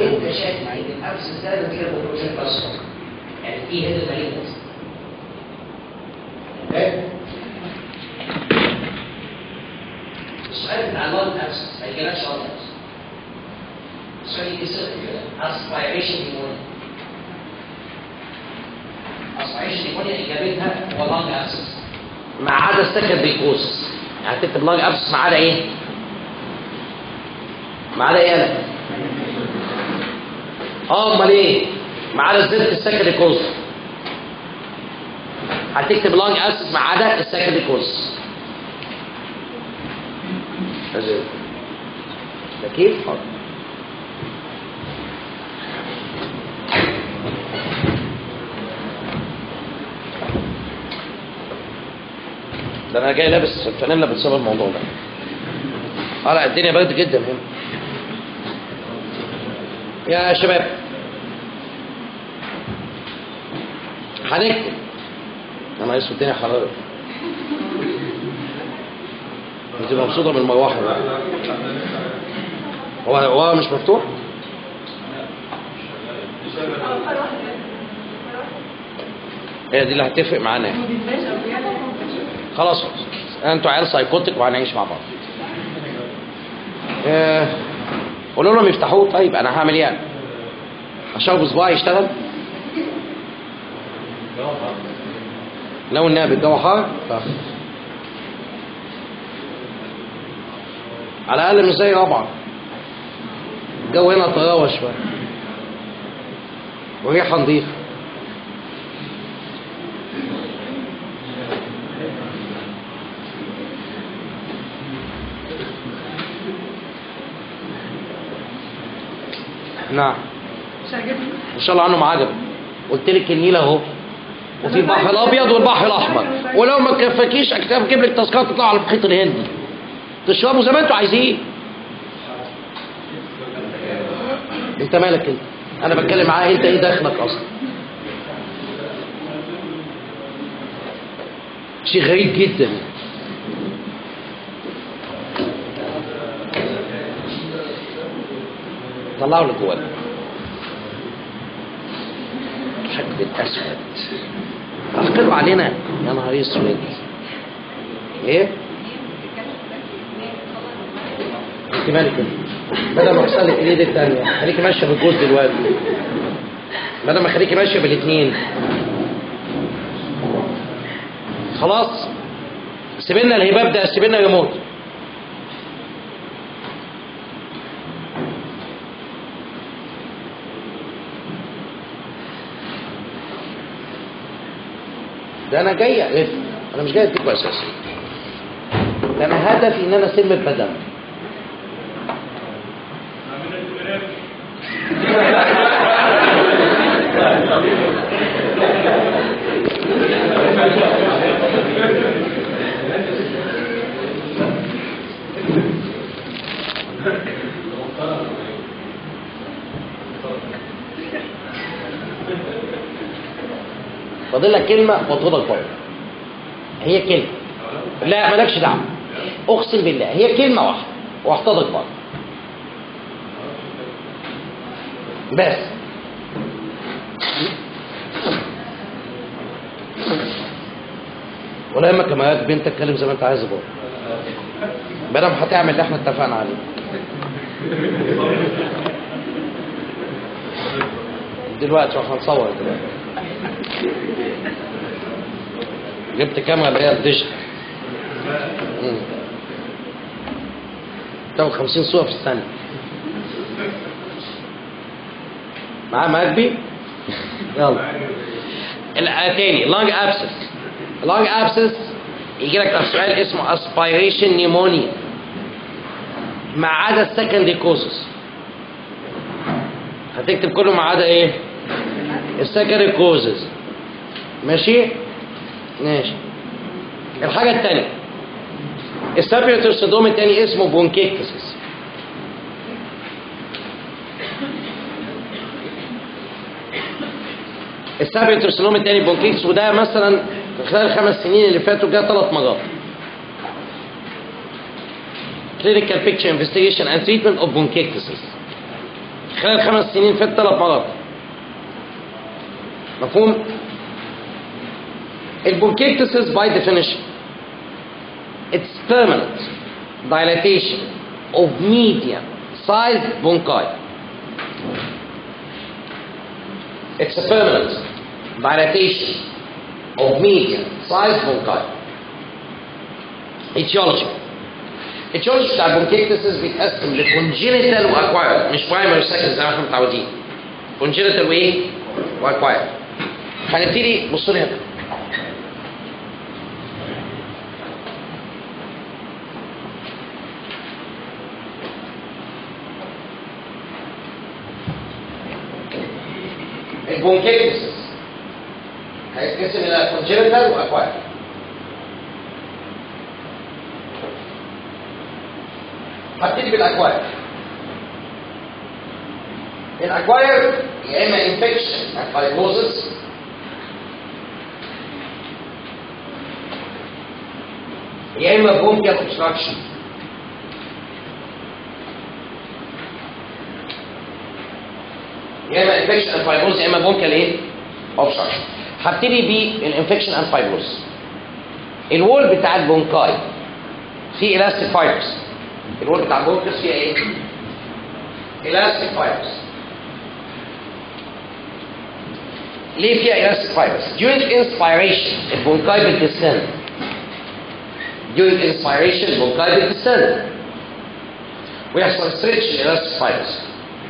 انت شايف ان الابسس ده نتيجه بروجين باسكو يعني في هنا مالينس السؤال بتاع اللون ابسس ما يجيلكش لون ابسس السؤال يجي صفر كده اسبيريشن نيمونيا اسبيريشن نيمونيا اجابتها هو لون ابسس ما عدا السكندري كوزس يعني تكتب لونج ابسس ما عدا ايه؟ ما عدا ايه انا؟ اه امال ايه؟ ما عدا الزفت السكندري كوز هتكتب لونج ابسس ما عدا السكندري كوز ده كيف؟ حاضر ده انا جاي لابس فانيلا بسبب الموضوع ده اه لا الدنيا برد جدا هنا يا شباب هنكتب انا اسف الدنيا حرارة انت مبسوطة بالمروحة بقى هو هو مش مفتوح؟ هي دي اللي هتفرق معانا يعني. خلاص خلاص انتوا عيال سايكوتك وهنعيش مع بعض آه، قولوا لهم يفتحوه طيب انا هعمل ايه يعني اشرب صباعي يشتغل لو النبي الجو حار ف... على الاقل مش زي رابعه الجو هنا طراوه شويه وريحه نظيفه نعم مش عاجبني ان شاء الله عنه عجب قلت لك النيل اهو وفي البحر الابيض والبحر الاحمر ولو ما كفاكيش اكتب اجيب لك تذكره تطلع على المحيط الهندي تشربوا زي ما انتوا عايزين انت مالك انت انا بتكلم معاه انت ايه دخلك اصلا شيء غريب جدا طلعوا اللي جواك حقد اسود احقدوا علينا يا نهار اسود ايه انت مالك انت بدل ما احصل لك الايد الثانيه خليكي ماشيه بالجوز دلوقتي بدل ما خليكي ماشيه بالاثنين خلاص سيبنا الهباب ده سيبنا يموت ده انا جاي اقف انا مش جاي اديكوا اساسا ده انا هدفي ان انا اسم البدن فاضل لك كلمه وتفضل بره هي كلمه لا مالكش دعوه اقسم بالله هي كلمه واحده واحتضر بره بس ولا يهمك لما ياك بنتك اتكلم زي ما انت عايز بره بدل ما هتعمل اللي احنا اتفقنا عليه دلوقتي واحنا هنصور دلوقتي جبت كاميرا اللي هي الديجيتال مم. تاخد 50 صورة في الثانية معاه مجبي يلا ال- تاني لونج ابسس لونج ابسس يجي لك في سؤال اسمه اسبيريشن نيمونيا ما عدا السكندري كوزس هتكتب كله ما عدا ايه السكندري كوزز ماشي ماشي الحاجة التانية السابيوتر سندروم التاني اسمه بونكيكتسس السابيوتر سندروم التاني بونكيكتس وده مثلا في خلال الخمس سنين اللي فاتوا جه ثلاث مرات clinical picture investigation and treatment of bronchiectasis خلال خمس سنين فات ثلاث مرات مفهوم البونكيكتسس باي definition it's permanent dilatation of medium sized bronchi it's a permanent dilatation of medium sized bronchi etiology etiology بتاع البونكيكتسس بيتقسم لكونجينيتال واكوايرد مش برايمري سكند زي ما احنا متعودين كونجينيتال وايه؟ واكوايرد هنبتدي بصوا لي هنا البونكيكتسس هيتقسم الى كونجينيتال واكوايرد هبتدي بالاكواير الاكواير يا اما انفكشن فايبروزس يا اما بونكيال اوبستراكشن يا اما انفكشن اند فايبروز يا اما بونكيال ايه اوبستراكشن هبتدي بالانفكشن اند فايبروز الوول بتاع البونكاي فيه الاستيك فايبرز الوول بتاع البونكس فيها ايه؟ elastic fibers ليه فيها elastic fibers؟ during inspiration البونكاي بتدسند during inspiration البونكاي بتدسند ويحصل stretch elastic fibers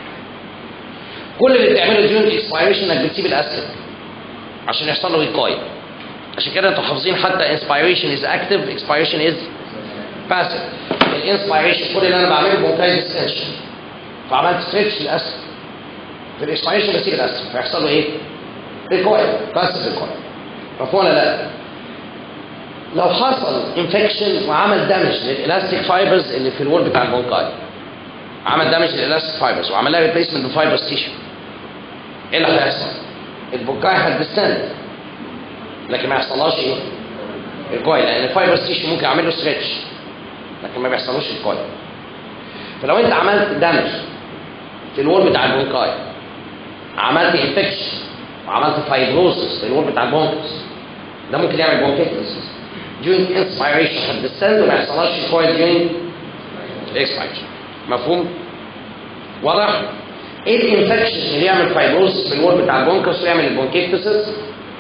كل اللي بتعمله during expiration انك بتسيب الاسيد عشان يحصل له ريكويل عشان كده انتوا حافظين حتى inspiration is active expiration is passive الانسبيريشن كل اللي انا بعمله بونكايز اكستنشن فعملت ستريتش للاسف في الانسبيريشن بسيب الاسف فيحصل له ايه؟ ريكويل باسف ريكويل مفهوم ولا لا؟ لو حصل انفكشن وعمل دامج للالاستيك فايبرز اللي في الوول بتاع البونكاي عمل دامج للالاستيك فايبرز وعمل لها ريبليسمنت بفايبرز تيشو ايه اللي هيحصل؟ البونكاي هتستند لكن ما يحصلهاش ايه؟ ريكويل لان الفايبرز تيشو ممكن اعمل له ستريتش لكن ما بيحصلوش الكويل فلو انت عملت دامج في الوول بتاع البونكاي عملت انفكشن وعملت فايبروسس في الوول بتاع البونكس ده ممكن يعمل بونكيتس during inspiration هتدسند وما يحصلهاش الكويل during expiration مفهوم؟ واضح؟ ايه الانفكشن اللي يعمل فايبروسس في الوول بتاع البونكس ويعمل البونكيتسس؟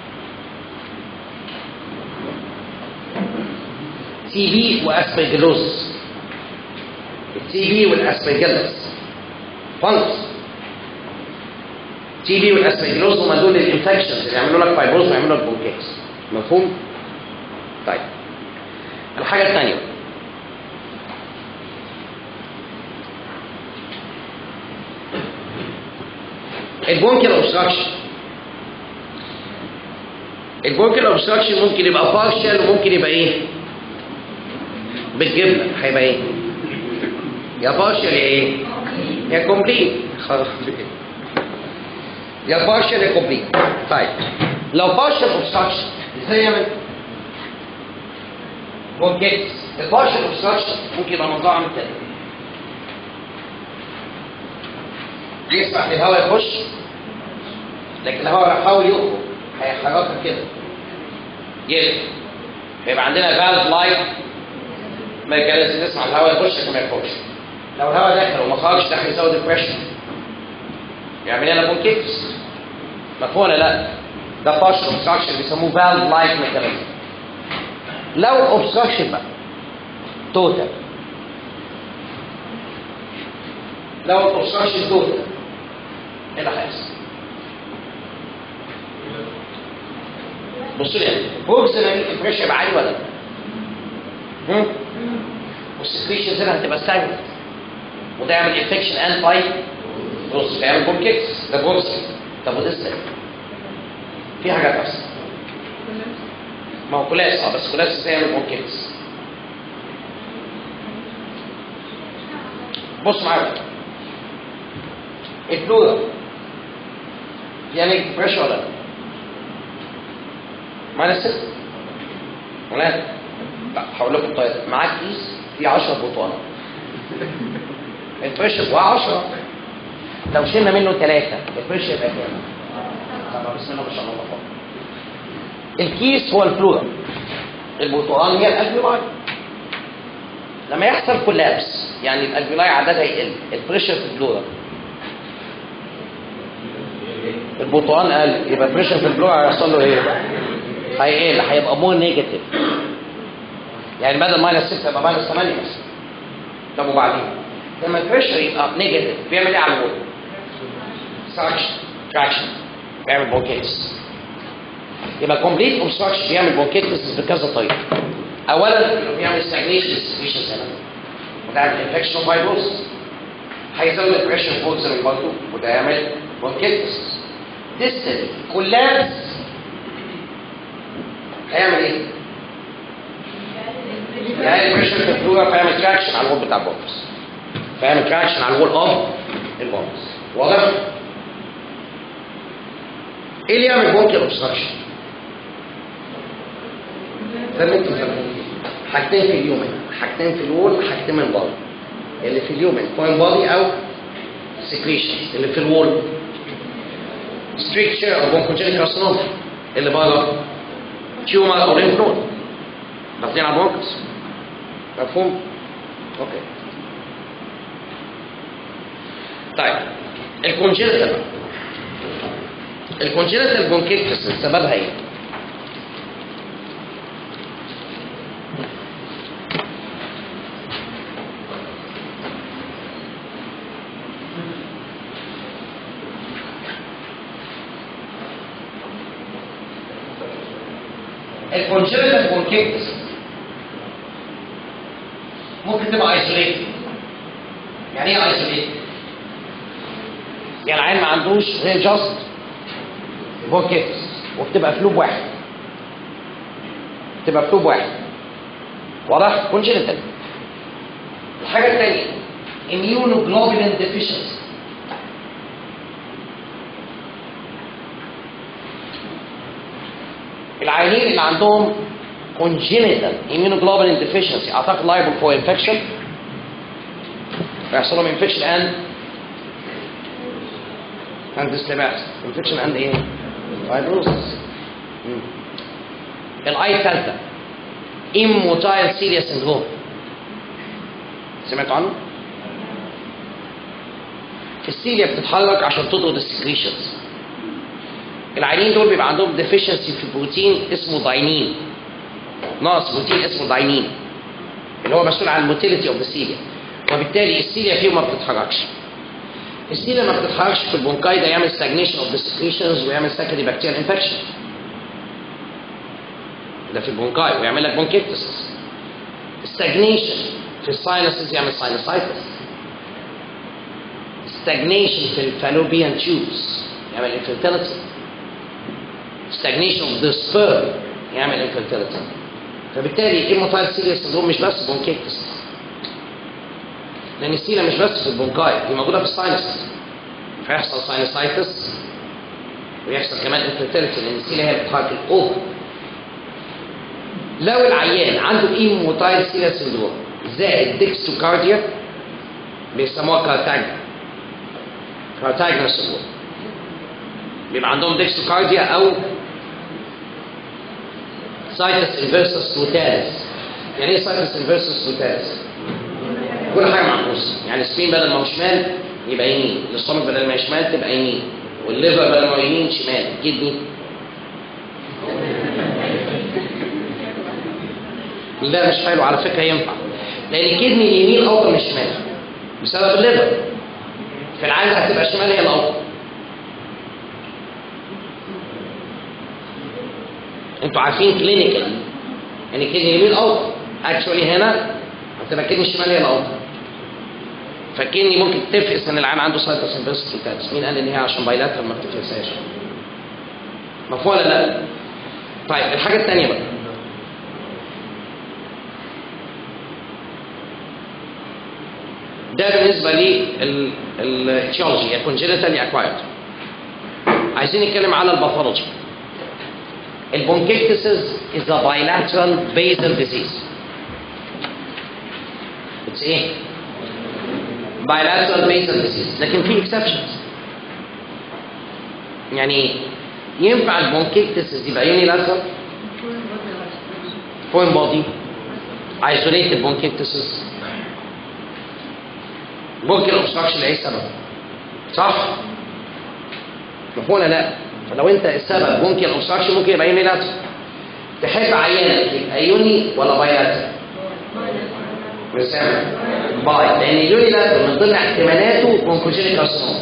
تي بي واسبرجلوز التي بي والاسبرجلوز فانكس تي بي والاسبرجلوز هم دول الانفكشنز اللي يعملوا لك فايبروز ويعملوا لك بونكيتس مفهوم؟ طيب الحاجه الثانيه البونكيال اوبستراكشن البونكيال اوبستراكشن ممكن يبقى بارشال وممكن يبقى ايه؟ بالجبنه هيبقى ايه؟ يا بارشل يا ايه؟ يا كومبليت خلاص يا بارشل يا كومبليت طيب لو بارشل اوبستراكشن ازاي يعمل؟ ممكن البارشل اوبستراكشن ممكن يبقى منظره عامل كده يسمح للهواء يخش لكن الهواء لو حاول يخرج هيحركها كده يقلب يبقى عندنا فالف لايت ما يجلس نسمع الهواء يخش لكن ما يخرجش لو الهواء داخل وما خرجش ده هيزود البريشر يعمل لنا بونكيكس مفهوم ولا لا؟ ده بارشل اوبستراكشن بيسموه فالف لايت ميكانيزم لو اوبستراكشن بقى توتال لو الاوبستراكشن توتال ايه اللي هيحصل؟ بصوا لي بروكسيمال البريشر يبقى عالي ولا لا؟ هم؟ والسكريشنز هنا هتبقى ستاجنت وده يعمل انفكشن اند باي بص يعمل بونكيكس ده بروكسيمال طب وده ازاي؟ في حاجات احسن ما هو كلاس اه بس كلاس ازاي يعمل بونكيكس بص معايا البلورا يعني بريشر ولا لا؟ معانا ست ولا لا هقول لكم طيب معاك كيس فيه 10 بطانه البريشر جواه 10 لو شلنا منه ثلاثة البريشر يبقى كام؟ طبعا بسم الله ما شاء الله الله أكبر. الكيس هو الفلورا البرتقال هي الالفيولاي لما يحصل كولابس يعني الالفيولاي عددها يقل البريشر في الفلورا البرتقال قال يبقى البريشر في الفلورا هيحصل له ايه؟ هيقل هيبقى مور نيجاتيف يعني بدل ماينس 6 يبقى ماينس 8 بس طب وبعدين لما البريشر يبقى نيجاتيف بيعمل ايه على الوول؟ سراكشن تراكشن بيعمل بونكيتس يبقى كومبليت اوبستراكشن بيعمل بونكيتس بكذا طريقه اولا بيعمل ستاجنيشن سيتويشن هنا وده يعمل انفكشن وفايبروس هيزود البريشر فوق زي برضه وده يعمل بونكيتس ديستني كولابس هيعمل ايه؟ يعني البريشر في الفلورا فيعمل تراكشن على الوول بتاع البوكس فيعمل تراكشن على الوول اوف البوكس واضح؟ ايه اللي يعمل بونكي اوبستراكشن؟ ده اللي انتوا فاهمين حاجتين في اليومن حاجتين في الوول حاجتين من بره اللي في اليومن فوين بادي او سكريشن اللي في الوول ستريكتشر او بونكوجينيك كارسينوما اللي بره تيومر او لينف نود داخلين على البونكس مفهوم؟ اوكي طيب الكونجنتال الكونجنتال بونكيتس سببها ايه؟ الكونجنتال بونكيتس ممكن تبقى ايزوليتد يعني ايه ايزوليتد؟ يعني العيل ما عندوش غير جاست بونكيتس وبتبقى فلوب واحد بتبقى فلوب واحد واضح؟ كونجنتال الحاجة الثانية immunoglobulin deficiency العيانين اللي عندهم congenital immunoglobulin deficiency اعتقد liable for infection ويحصل لهم infection and and dyslipidemia infection and ايه؟ fibrosis مم. الاي الثالثة immotile cilia syndrome سمعتوا عنه؟ السيليا بتتحرك عشان تطرد السكريشنز العيانين دول بيبقى عندهم ديفيشنسي في بروتين اسمه داينين ناقص بروتين اسمه داينين اللي هو مسؤول عن الموتيليتي اوف ذا سيليا وبالتالي السيليا فيه ما بتتحركش السيليا ما بتتحركش في البونكاي ده يعمل ستاجنيشن اوف ذا سكريشنز ويعمل سكندري بكتيريال انفكشن ده في البونكاي ويعمل لك بونكيتس ستاجنيشن في الساينسز يعمل ساينسايتس stagnation في الفالوبيان تيوبس يعمل infertility stagnation of the sperm يعمل infertility فبالتالي immotile cilia syndrome مش بس بونكيتس لان السيلة مش بس في البونكاي دي موجودة في الساينس فيحصل ساينسايتس ويحصل كمان infertility لان السيلة هي اللي بتحرك الاوفر لو العيان عنده immotile cilia syndrome زائد ديكستوكارديا بيسموها كارتاجنا كارتاجنا سندروم بيبقى عندهم ديكستوكارديا او سايتس انفيرسس توتاليس يعني ايه سايتس انفيرسس توتاليس؟ كل حاجه معكوسه يعني السبين بدل ما هو شمال يبقى يمين الاستومك بدل ما هي شمال تبقى يمين والليفر بدل ما هو يمين شمال كدني لا مش حلو على فكره ينفع لان الكدني اليمين اوطى من الشمال بسبب الليفر في العاده هتبقى الشمال هي الاوطى انتوا عارفين كلينيكال يعني الكدني اليمين اوطى اكشولي هنا هتبقى الكدني الشمال هي الاوطى فالكدني ممكن تفقس ان العيان عنده سايتس انفيرس توتاليس مين قال ان هي عشان بايلاترال ما بتفقسهاش مفهوم ولا لا؟ طيب الحاجه الثانيه بقى ده بالنسبة للتيولوجي يا congenital يا acquired عايزين نتكلم على الباثولوجي البونكيكتسز is a bilateral basal disease it's ايه bilateral basal disease لكن في exceptions يعني ينفع البونكيكتس يبقى unilateral foreign body isolated bronchiectasis ممكن obstruction لاي سبب صح؟ مفهوم ولا لا؟ فلو انت السبب ممكن obstruction ممكن يبقى يونيلاترال تحب عيانك يبقى يوني ولا بايلاترال؟ مسامع باي لان اليونيلاترال من ضمن احتمالاته برونكوجينيك كارسينوما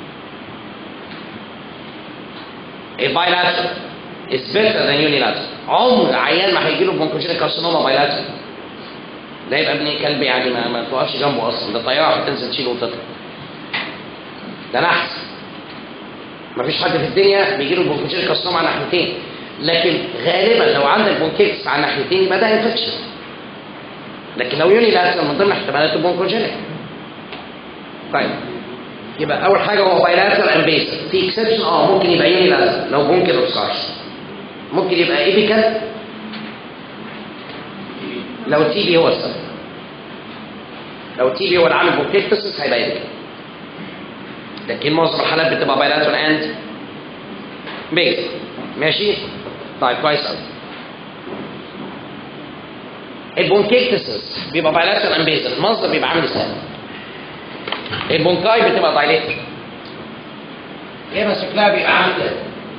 البايلاترال is better than unilateral عمر عيان ما هيجي له برونكوجينيك كارسينوما بايلاترال ده يبقى ابن كلب يعني ما, ما توقفش جنبه اصلا ده طياره هتنزل تشيله وتطلع ده نحس ما فيش حد في الدنيا بيجي له برونكوجينيك كارسينوما على ناحيتين لكن غالبا لو عندك برونكيتس على ناحيتين يبقى ده انفكشن لكن لو يوني لاترال من ضمن احتمالات البرونكوجينيك طيب يبقى اول حاجه هو بايلاترال اند بيسل في اكسبشن اه ممكن يبقى يوني لاترال لو ممكن اوبستراكشن ممكن يبقى ايبيكال لو تي بي هو السبب لو تي بي هو اللي عامل بروكيكتسس هيبقى ايبيكال لكن معظم الحالات بتبقى بايلاترال اند بيسل ماشي طيب كويس قوي البونكيكتسس بيبقى بايلاترال اند بيسل المنظر بيبقى عامل ازاي البونكاي بتبقى دايليتد يا اما شكلها بيبقى عامل كده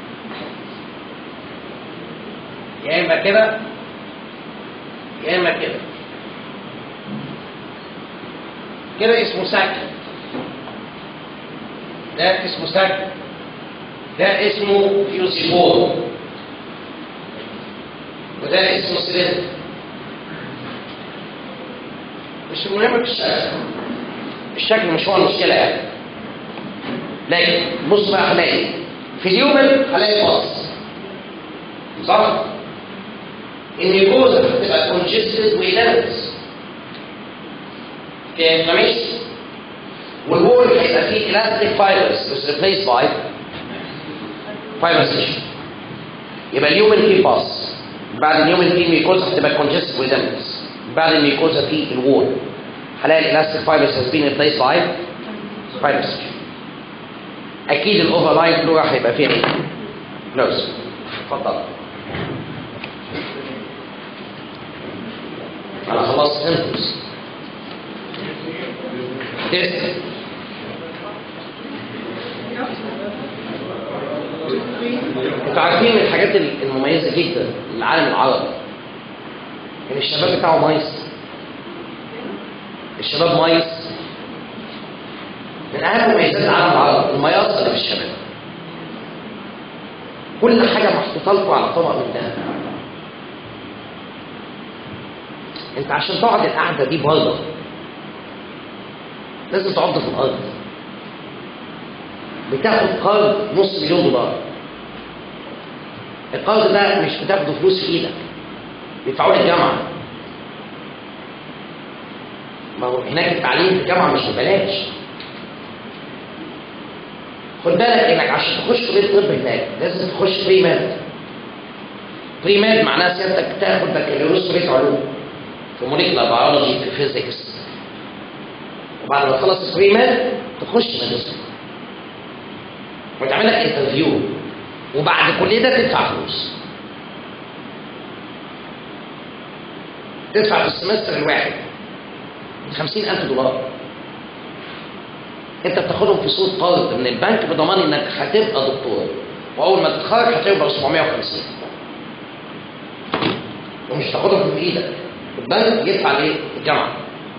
يا اما كده يا اما كده كده اسمه ساكن ده اسمه ساكن ده اسمه فيوسيفور وده اسمه سلندر مش المهم في الشكل الشكل مش هو المشكلة يعني لكن بص بقى هلاقي في اليومن هلاقي باص صح؟ النيكوزا هتبقى كونجستد ويلانس في انفلاميشن والوول هيبقى فيه elastic fibers is replaced by fibrous tissue يبقى اليومن فيه باص بعد اليومن فيه ميكوزا هتبقى كونجستد ويلانس بعد الميكوزا فيه الوول هلاقي الالاستيك فايبرز has been replaced by fibrous tissue اكيد الاوفر لاين فلورا هيبقى فيه ايه؟ نوز اتفضل انا خلصت سيمبتومز تيست انتوا عارفين من الحاجات المميزه جدا للعالم العربي ان الشباب بتاعه مايس الشباب مايس من اهم مميزات العالم العربي المياصه اللي في الشباب كل حاجه محطوطه لكم على طبق من ذهب انت عشان تقعد القعده دي بره لازم تقعد في الارض بتاخد قرض نص مليون دولار القرض ده مش بتاخده فلوس في ايدك بيدفعوا لك الجامعه ما هو هناك التعليم في الجامعه مش ببلاش خد بالك انك عشان تخش كليه الطب هناك لازم تخش بري ماد بري ماد معناها سيادتك تاخد بكالوريوس كليه علوم في موليكولا بيولوجي في الفيزيكس وبعد ما تخلص البري ماد تخش ماجستير وتعمل لك انترفيو وبعد كل ده تدفع فلوس تدفع في السمستر الواحد 50000 دولار انت بتاخدهم في صوره قرض من البنك بضمان انك هتبقى دكتور واول ما تتخرج هتبقى 750 ومش تاخدهم في ايدك البنك يدفع ليه؟ الجامعه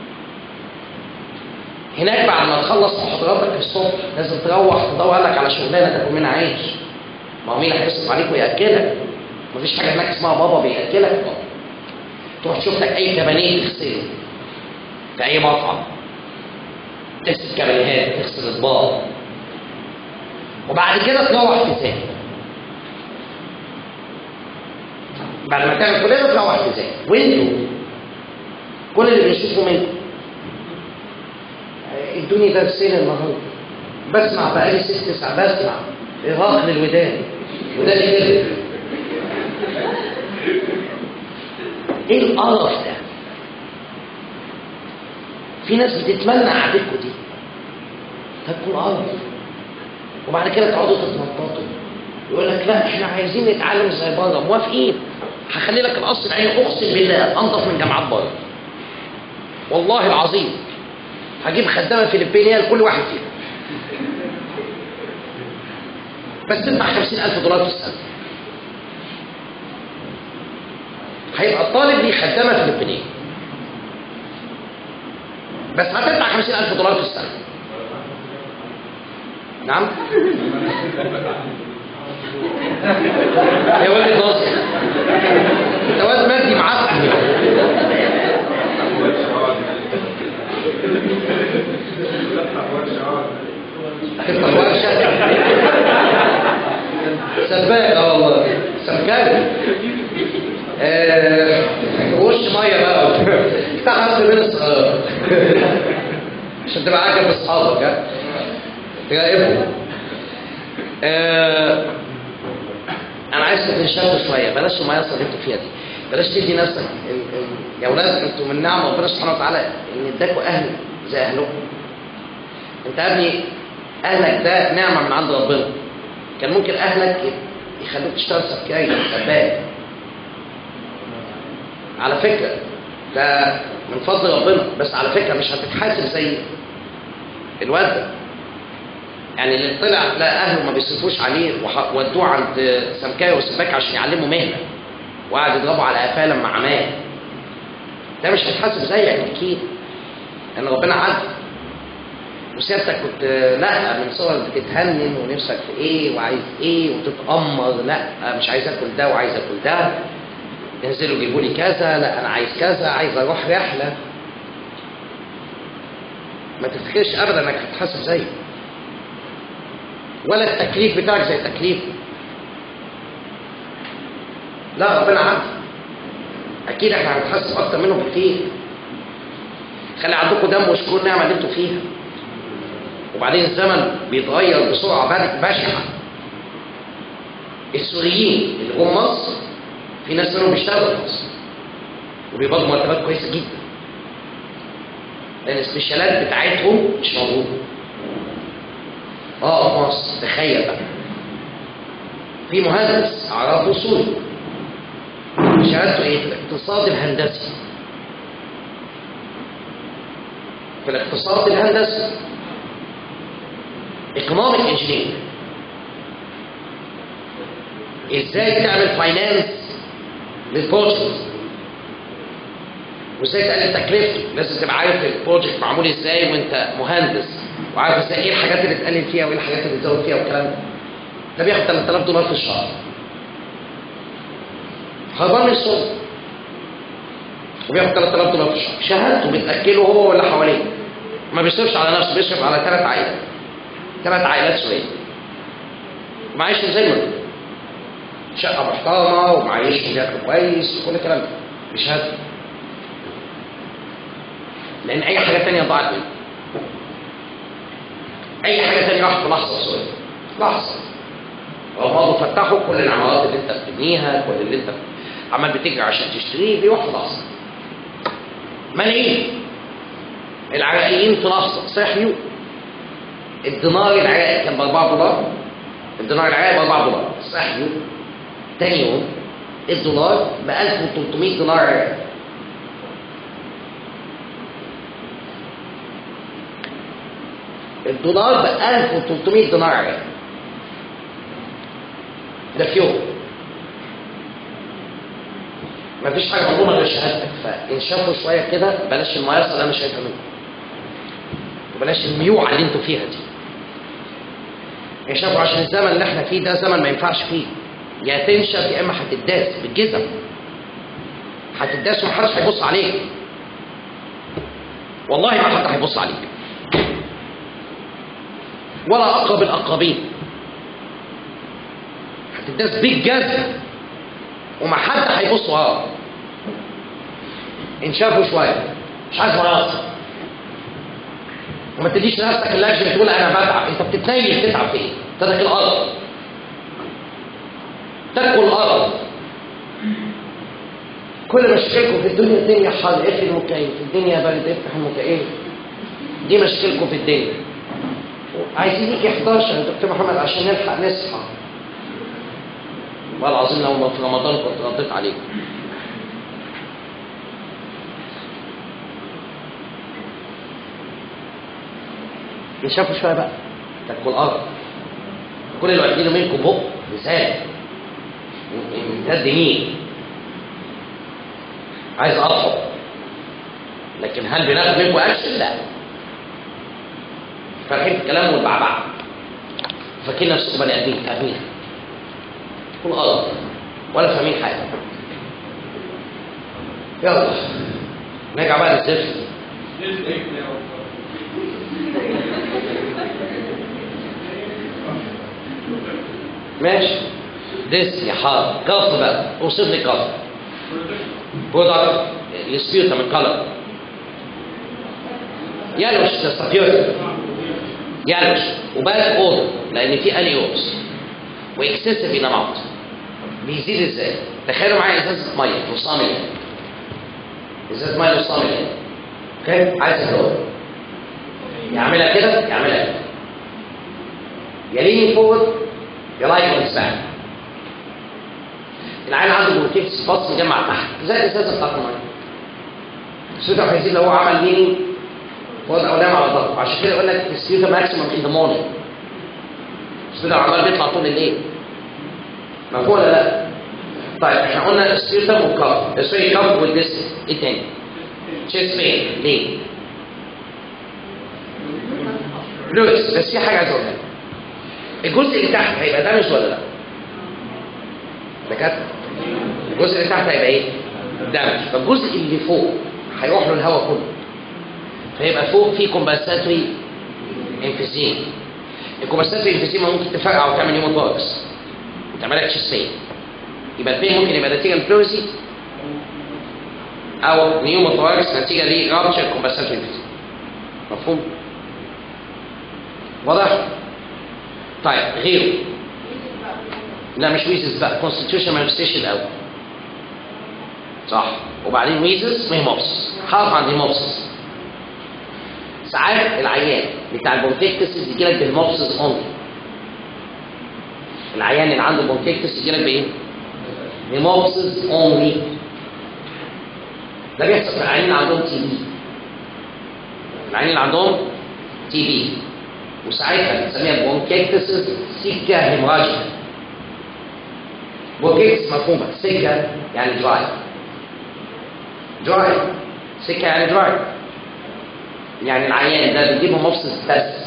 هناك بعد ما تخلص محاضراتك الصبح لازم تروح تدور لك على شغلانه تاكل منها عيش ما هو مين اللي هيصرف عليك وياكلك مفيش حاجه هناك اسمها بابا بياكلك تروح تشوف لك اي كبانيه تغسله في اي مطعم تغسل كبانيهات تغسل اطباق وبعد كده تروح تذاكر بعد ما تعمل كل ده تروح تذاكر وانتوا كل اللي بنشوفه منكم ادوني درسين النهارده بسمع بقالي ست ساعات بسمع ارهاق للودان وداني كده ايه القرف ده؟ في ناس بتتمنى قعدتكم دي تاكل ارض وبعد كده تقعدوا تتنططوا يقول لك لا احنا عايزين نتعلم زي بره موافقين هخلي لك القصر العيني اقسم بالله انضف من جامعات بره والله العظيم هجيب خدامه فلبينيه لكل واحد فيهم بس تدفع 50000 دولار في السنه هيبقى الطالب دي خدامه فلبينيه بس هتدفع 50000 دولار في السنه نعم يا ولد ناصر انت واد مادي معفن تفتح ورشه سباك اه والله سباك آه، وش ميه بقى افتح بس بين الصغار عشان تبقى عاجب اصحابك ها تراقبهم آه، انا عايز تنشفوا شويه بلاش المياسه اللي انتوا فيها دي بلاش تدي نفسك ال- ال- يا اولاد انتوا من نعم ربنا سبحانه وتعالى ان اداكوا اهل زي اهلكم انت يا ابني اهلك ده نعمه من عند ربنا كان ممكن اهلك يخلوك تشتغل سبكاي سباك على فكره ده من فضل ربنا بس على فكره مش هتتحاسب زي الواد ده يعني اللي طلع لا اهله ما بيصرفوش عليه وح- ودوه عند سمكايه وسباك عشان يعلمه مهنه وقعد يضربه على قفاه لما عماه ده مش هيتحاسب زيك اكيد لان ربنا عدل وسيادتك كنت لا من صور بتتهنن ونفسك في ايه وعايز ايه وتتامر لا مش عايز اكل ده وعايز اكل ده ينزلوا يجيبوا لي كذا لا انا عايز كذا عايز اروح رحله ما تفتكرش ابدا انك هتتحاسب زيه ولا التكليف بتاعك زي تكليفه لا ربنا عدل اكيد احنا هنتحاسب اكتر منه بكتير خلي عندكم دم وشكور النعمه اللي انتوا فيها وبعدين الزمن بيتغير بسرعه بعد- بشعه السوريين اللي جم مصر في ناس منهم بيشتغلوا في مصر وبيقبضوا مرتبات كويسه جدا لان السبيشالات بتاعتهم مش موجوده اه في مصر تخيل بقى في مهندس اعرفه سوري شهادته ايه في الاقتصاد الهندسي في الاقتصاد الهندسي ايكونوميك انجينير ازاي تعمل فاينانس للبروجكت وازاي تقلل تكلفته لازم تبقى عارف البروجكت معمول ازاي وانت مهندس وعارف ازاي ايه الحاجات اللي تقلل فيها وايه الحاجات اللي تزود فيها والكلام ده ده بياخد 3000 دولار في الشهر هربان من السوق وبياخد 3000 دولار في الشهر شهادته بتاكله هو واللي حواليه ما بيصرفش على نفسه بيصرف على ثلاث عائلات ثلاث عائلات سوريه معيشهم زي ما انتوا. شقه محترمه ومعيشهم بياكلوا كويس وكل الكلام ده بشهادته لان اي حاجه تانية ضاعت منه اي حاجه تانية راحت في لحظه سوري لحظه غمضوا فتحوا كل العمارات اللي انت بتبنيها كل اللي انت عمال بتجري عشان تشتريه بيروح في لحظه ملايين العراقيين في لحظه صحيوا الدينار العراقي كان ب 4 دولار الدينار العراقي ب 4 دولار صحيوا تاني يوم الدولار ب 1300 دولار عراقي الدولار ب 1300 دينار عراقي ده في يوم مفيش حاجه مضمونه غير شهادتك فانشفوا شويه كده بلاش المياسه اللي انا شايفها منكم وبلاش الميوعه اللي انتوا فيها دي انشفوا عشان الزمن اللي احنا فيه ده زمن ما ينفعش فيه يا تنشف يا اما هتداس بالجزم هتداس ومحدش هيبص عليك والله ما حد هيبص عليك ولا اقرب الاقربين هتداس بالجزم وما حد هيبص وراك انشافوا شويه مش عايز مراسم وما تديش لنفسك اللجنه تقول انا بتعب انت بتتنيل تتعب في ايه؟ تدك الارض تاكل الارض كل مشاكلكم في الدنيا الدنيا حر اقفل المكيف الدنيا برد افتح المكيف دي مشاكلكم في الدنيا عايزين يجي 11 يا دكتور محمد عشان نلحق نصحى والله العظيم لو ما في رمضان كنت رديت عليكم يشافوا شويه بقى تاكل الارض كل اللي واخدينه منكم بق لسان امتد مين عايز اطلب لكن هل بناخد منكم اكشن؟ لا فالحين الكلام والبعبع فاكرين نفسكم بني ادمين فاهمين كل غلط ولا فاهمين حاجه يلا نرجع بقى للزفت ماشي ديس يا حاضر كف بقى اوصف لي كف برودكت السبيوتا من كلر يلوش تستبيوتا يلوش وبالك اوضه لان في انيوبس واكسسيف ان اماونت بيزيد ازاي؟ تخيلوا معايا ازازه ميه نصها مليون ازازه ميه نصها مليون اوكي عايز تدور يعملها كده يعملها كده يليني فورد يلايك اون باك العيل عنده بروتيكس باص مجمع تحت زي الازازه بتاعت الميه السويتر هيزيد لو هو عمل ليني فوضع او نام على ظهره عشان كده يقول لك السيوتا ماكسيمم ان ذا مورنينج السيوتا عمال بيطلع طول الليل مفهوم ولا لا؟ طيب احنا قلنا السيوتا والكف سوري كف والديس ايه تاني؟ تشيست بين ليه؟ لويس بس في حاجه عايز اقولها الجزء اللي تحت هيبقى دامج ولا لا؟ دكاتره الجزء اللي تحت هيبقى ايه؟ دامج فالجزء اللي فوق هيروح له الهواء كله فيبقى فوق في كومبنساتوري انفيزيم الكومبنساتوري انفيزيم ممكن تفرقع وتعمل نيموتوركس وتعمل لك تشيستين يبقى البين ممكن يبقى نتيجه لبلوريسي او نيوموتوركس نتيجه لرابتشر كومبنساتوري انفيزيم مفهوم؟ واضح؟ طيب غيره لا مش ويزز بقى كونستيتيوشن مانيفستيشن الاول صح وبعدين ويزز ما هي موبس حاط عند الموبس ساعات العيان بتاع البونكيكتس يجي لك بالموبسز اونلي العيان اللي عنده بونكيكتس يجي لك بايه؟ بموبسز اونلي ده بيحصل في العيانين اللي عندهم تي بي العيانين اللي عندهم تي بي وساعتها بنسميها بونكيكتس سيكا هيموراجيا بونكيكتس مفهومه سيكا يعني دراي دراي سيكا يعني دراي يعني العيان ده بيجيبه مفصل بس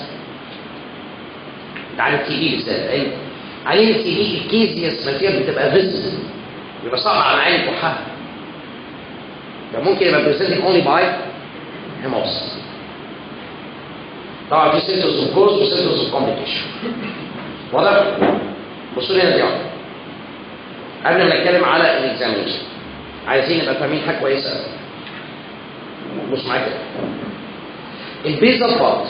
ده عن التي بي بالذات عيان التي بي الكيزيوس ماتيريال بتبقى فيز يبقى صعب على العين يكحها ده ممكن يبقى بريزنتنج اونلي باي هيموس طبعا في سيمتومز اوف كوز وسيمتومز اوف كومبليكيشن واضح؟ بصوا لي هنا دي واحدة. قبل ما نتكلم على الاكزامينشن عايزين نبقى فاهمين حاجه كويسه قوي بص معايا كده البيزل بارت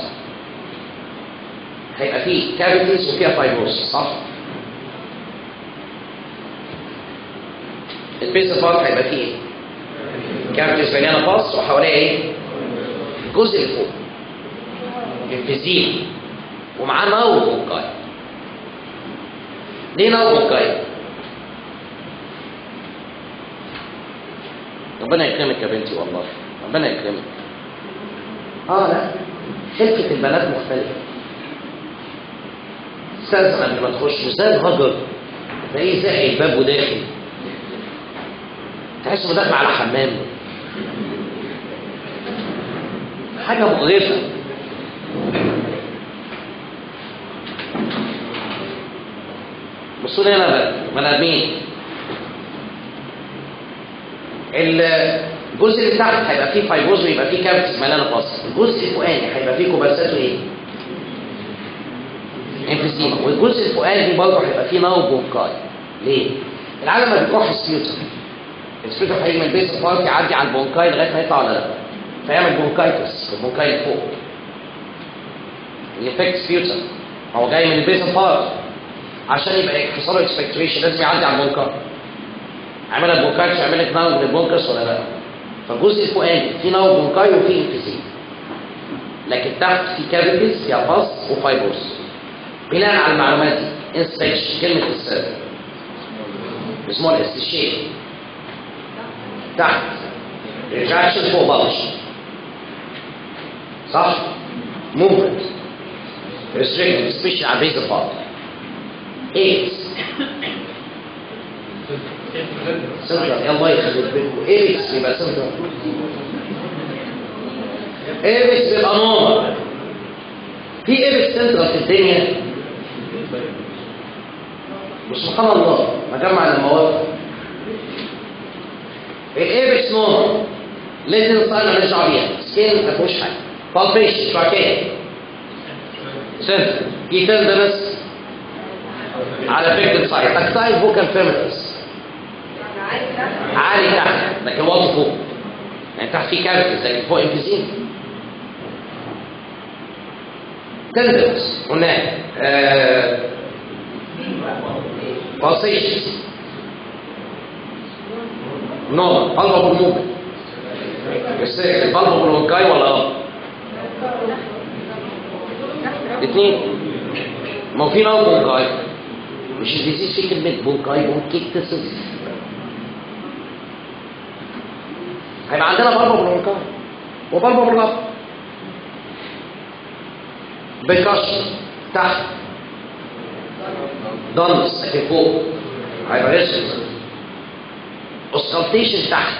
هيبقى فيه كافيتيز وفيها فايبروس صح؟ البيزل بارت هيبقى فيه ايه؟ كافيتيز مليانه باص وحواليها ايه؟ الجزء اللي فوق الفيزيل ومعاه ناو بونكاي ليه ناو بونكاي؟ ربنا يكرمك يا بنتي والله ربنا يكرمك اه لا خلقة البنات مختلفة استاذن قبل ما تخش زي الهجر تلاقيه زي الباب وداخل تحس انه داخل على حمام حاجة مقرفة بصوا لي هنا بقى بني ادمين الجزء اللي تحت هيبقى فيه فايبروز ويبقى فيه كافيتس مليانه باص الجزء الفوقاني هيبقى فيه كوباساته ايه؟ انفيزيما والجزء الفوقاني برضه هيبقى فيه ناو بونكاي ليه؟ العالم ما بيكح السبيوتر السبيوتر هيجي من البيس بارت يعدي على البونكاي لغايه ما يطلع ولا لا فيعمل بونكايتس البونكاي اللي فوق يفكت سبيوتر هو جاي من البيس بارت عشان يبقى حصل له اكسبكتريشن لازم يعدي على البونكاي عمل البونكاي يعمل لك ناو من البونكس ولا لا فالجزء الفوقاني في ناو بونكاي وفي انفيزيما لكن تحت في كافيتيز فيها باس وفايبروس بناء على المعلومات دي انسبكشن كلمه السر اسمها الاستشير تحت ريجاكشن فوق بلش صح موفمنت ريستريكت سبيشال على بيز بارت ايدز سنترال الله يخليك بينكم ايدز يبقى سنترال ايبس بيبقى نورمال في ايبس سنترال في الدنيا وسبحان الله مجمع المواد الايبس نورمال ليزن صار ماليش دعوه بيها سكين ما فيهوش حاجه بالبيشن تراكيه سنتر في تندرس على فكره سايت تكتايل فوكال فيرمتس عالي تحت لكن واطي فوق يعني تحت في كافيتس لكن فوق انفيزين تندرس هناك pulsations نورمال palpable movement بس البالبابل والجاي ولا اه الاثنين ما هو في نوع بونكاي مش الديزيز في كلمة بونكاي بونكيكتسس هيبقى عندنا بالبابل والجاي وبالبابل اب بيكاش تحت دانس لكن فوق هيبقى ريسك اوسكالتيشن تحت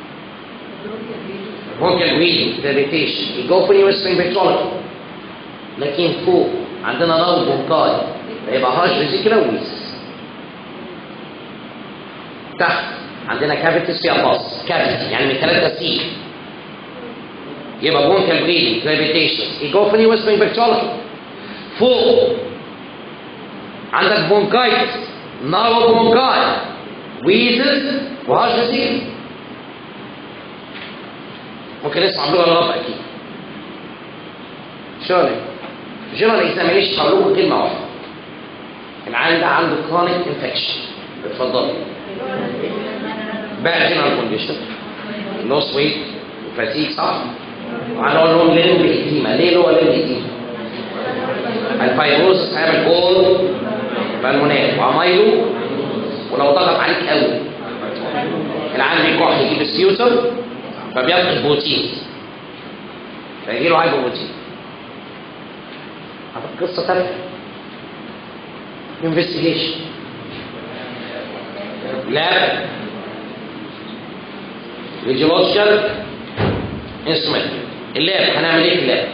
ممكن ريدنج ديريتيشن يجوفني ويسبرينج بيكتولوجي لكن فوق عندنا نوع بونكاي هيبقى هاش فيزيكولا ويس تحت عندنا كافيتيز فيها باص كافيتي يعني من ثلاثة سي يبقى بونكال بريدنج ديريتيشن يجوفني ويسبرينج بيكتولوجي فوق عندك بونكايت نارو بونكاي ويزز وهاش فيزيكولا ممكن نسمع بلغه غلط اكيد شغله جنرال اكزامينيشن هقول لكم كلمه واحده العيان ده عنده كرونيك انفكشن اتفضلي بقى جنرال كونديشن لوس ويت وفاتيك صح وهنقول لهم ليه بالإديمة ليه له ليه بالإديمة الفيروس هيعمل كول بالمونات وعمايله ولو ضغط عليك قوي العيان بيكح يجيب السيوتر فبيفقد بروتين فيجي له هايبو بروتين قصة تانية انفستيجيشن لاب ريجيولوجيكال انسترومنت اللاب هنعمل ايه في اللاب؟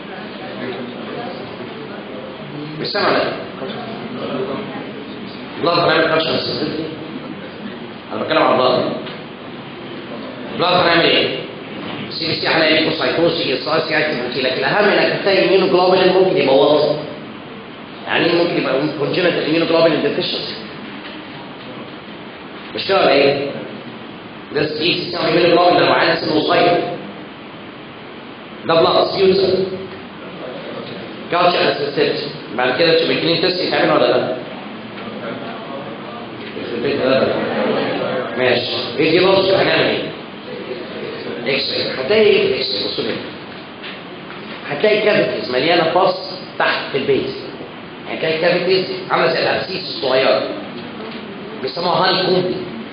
مش سامع ولا بلاد هنعمل كالشر انا بتكلم عن بلاد بلاد هنعمل ايه؟ سي بي سي هنلاقي ليكوسايتوسي اصاصي اكتيفيتي لكن الاهم انك تلاقي الميونوجلوبولين ممكن يبوظها يعني ايه ممكن يبقى كونجنتال الميونوجلوبولين ديفيشنسي مش كده ولا ايه؟ ده سي سي سي الميونوجلوبولين لو عايز سنه صغير ده بلاد سيوتر كالتشر اسيست بعد كده تشوبيكلين تيست يتعمل ولا لا؟ في البيت ده ماشي ايه دي لوجيك هنعمل ايه؟ اكس راي هتلاقي ايه في الاكس راي بصوا لي هتلاقي كافيتيز مليانه باص تحت في البيت هتلاقي كافيتيز عامله زي الابسيس الصغيره بيسموها هاني كومبي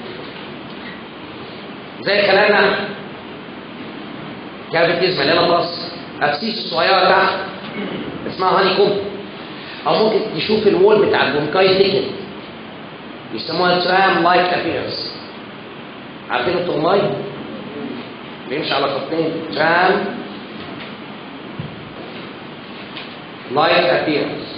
زي كلامنا كافيتيز مليانه باص ابسيس صغيره تحت اسمها هاني كومبي او ممكن تشوف الوول بتاع البونكاي تيكن يسموها ترام لايك ابيرنس عارفين الترماي بيمشي على خطين ترام لايك ابيرنس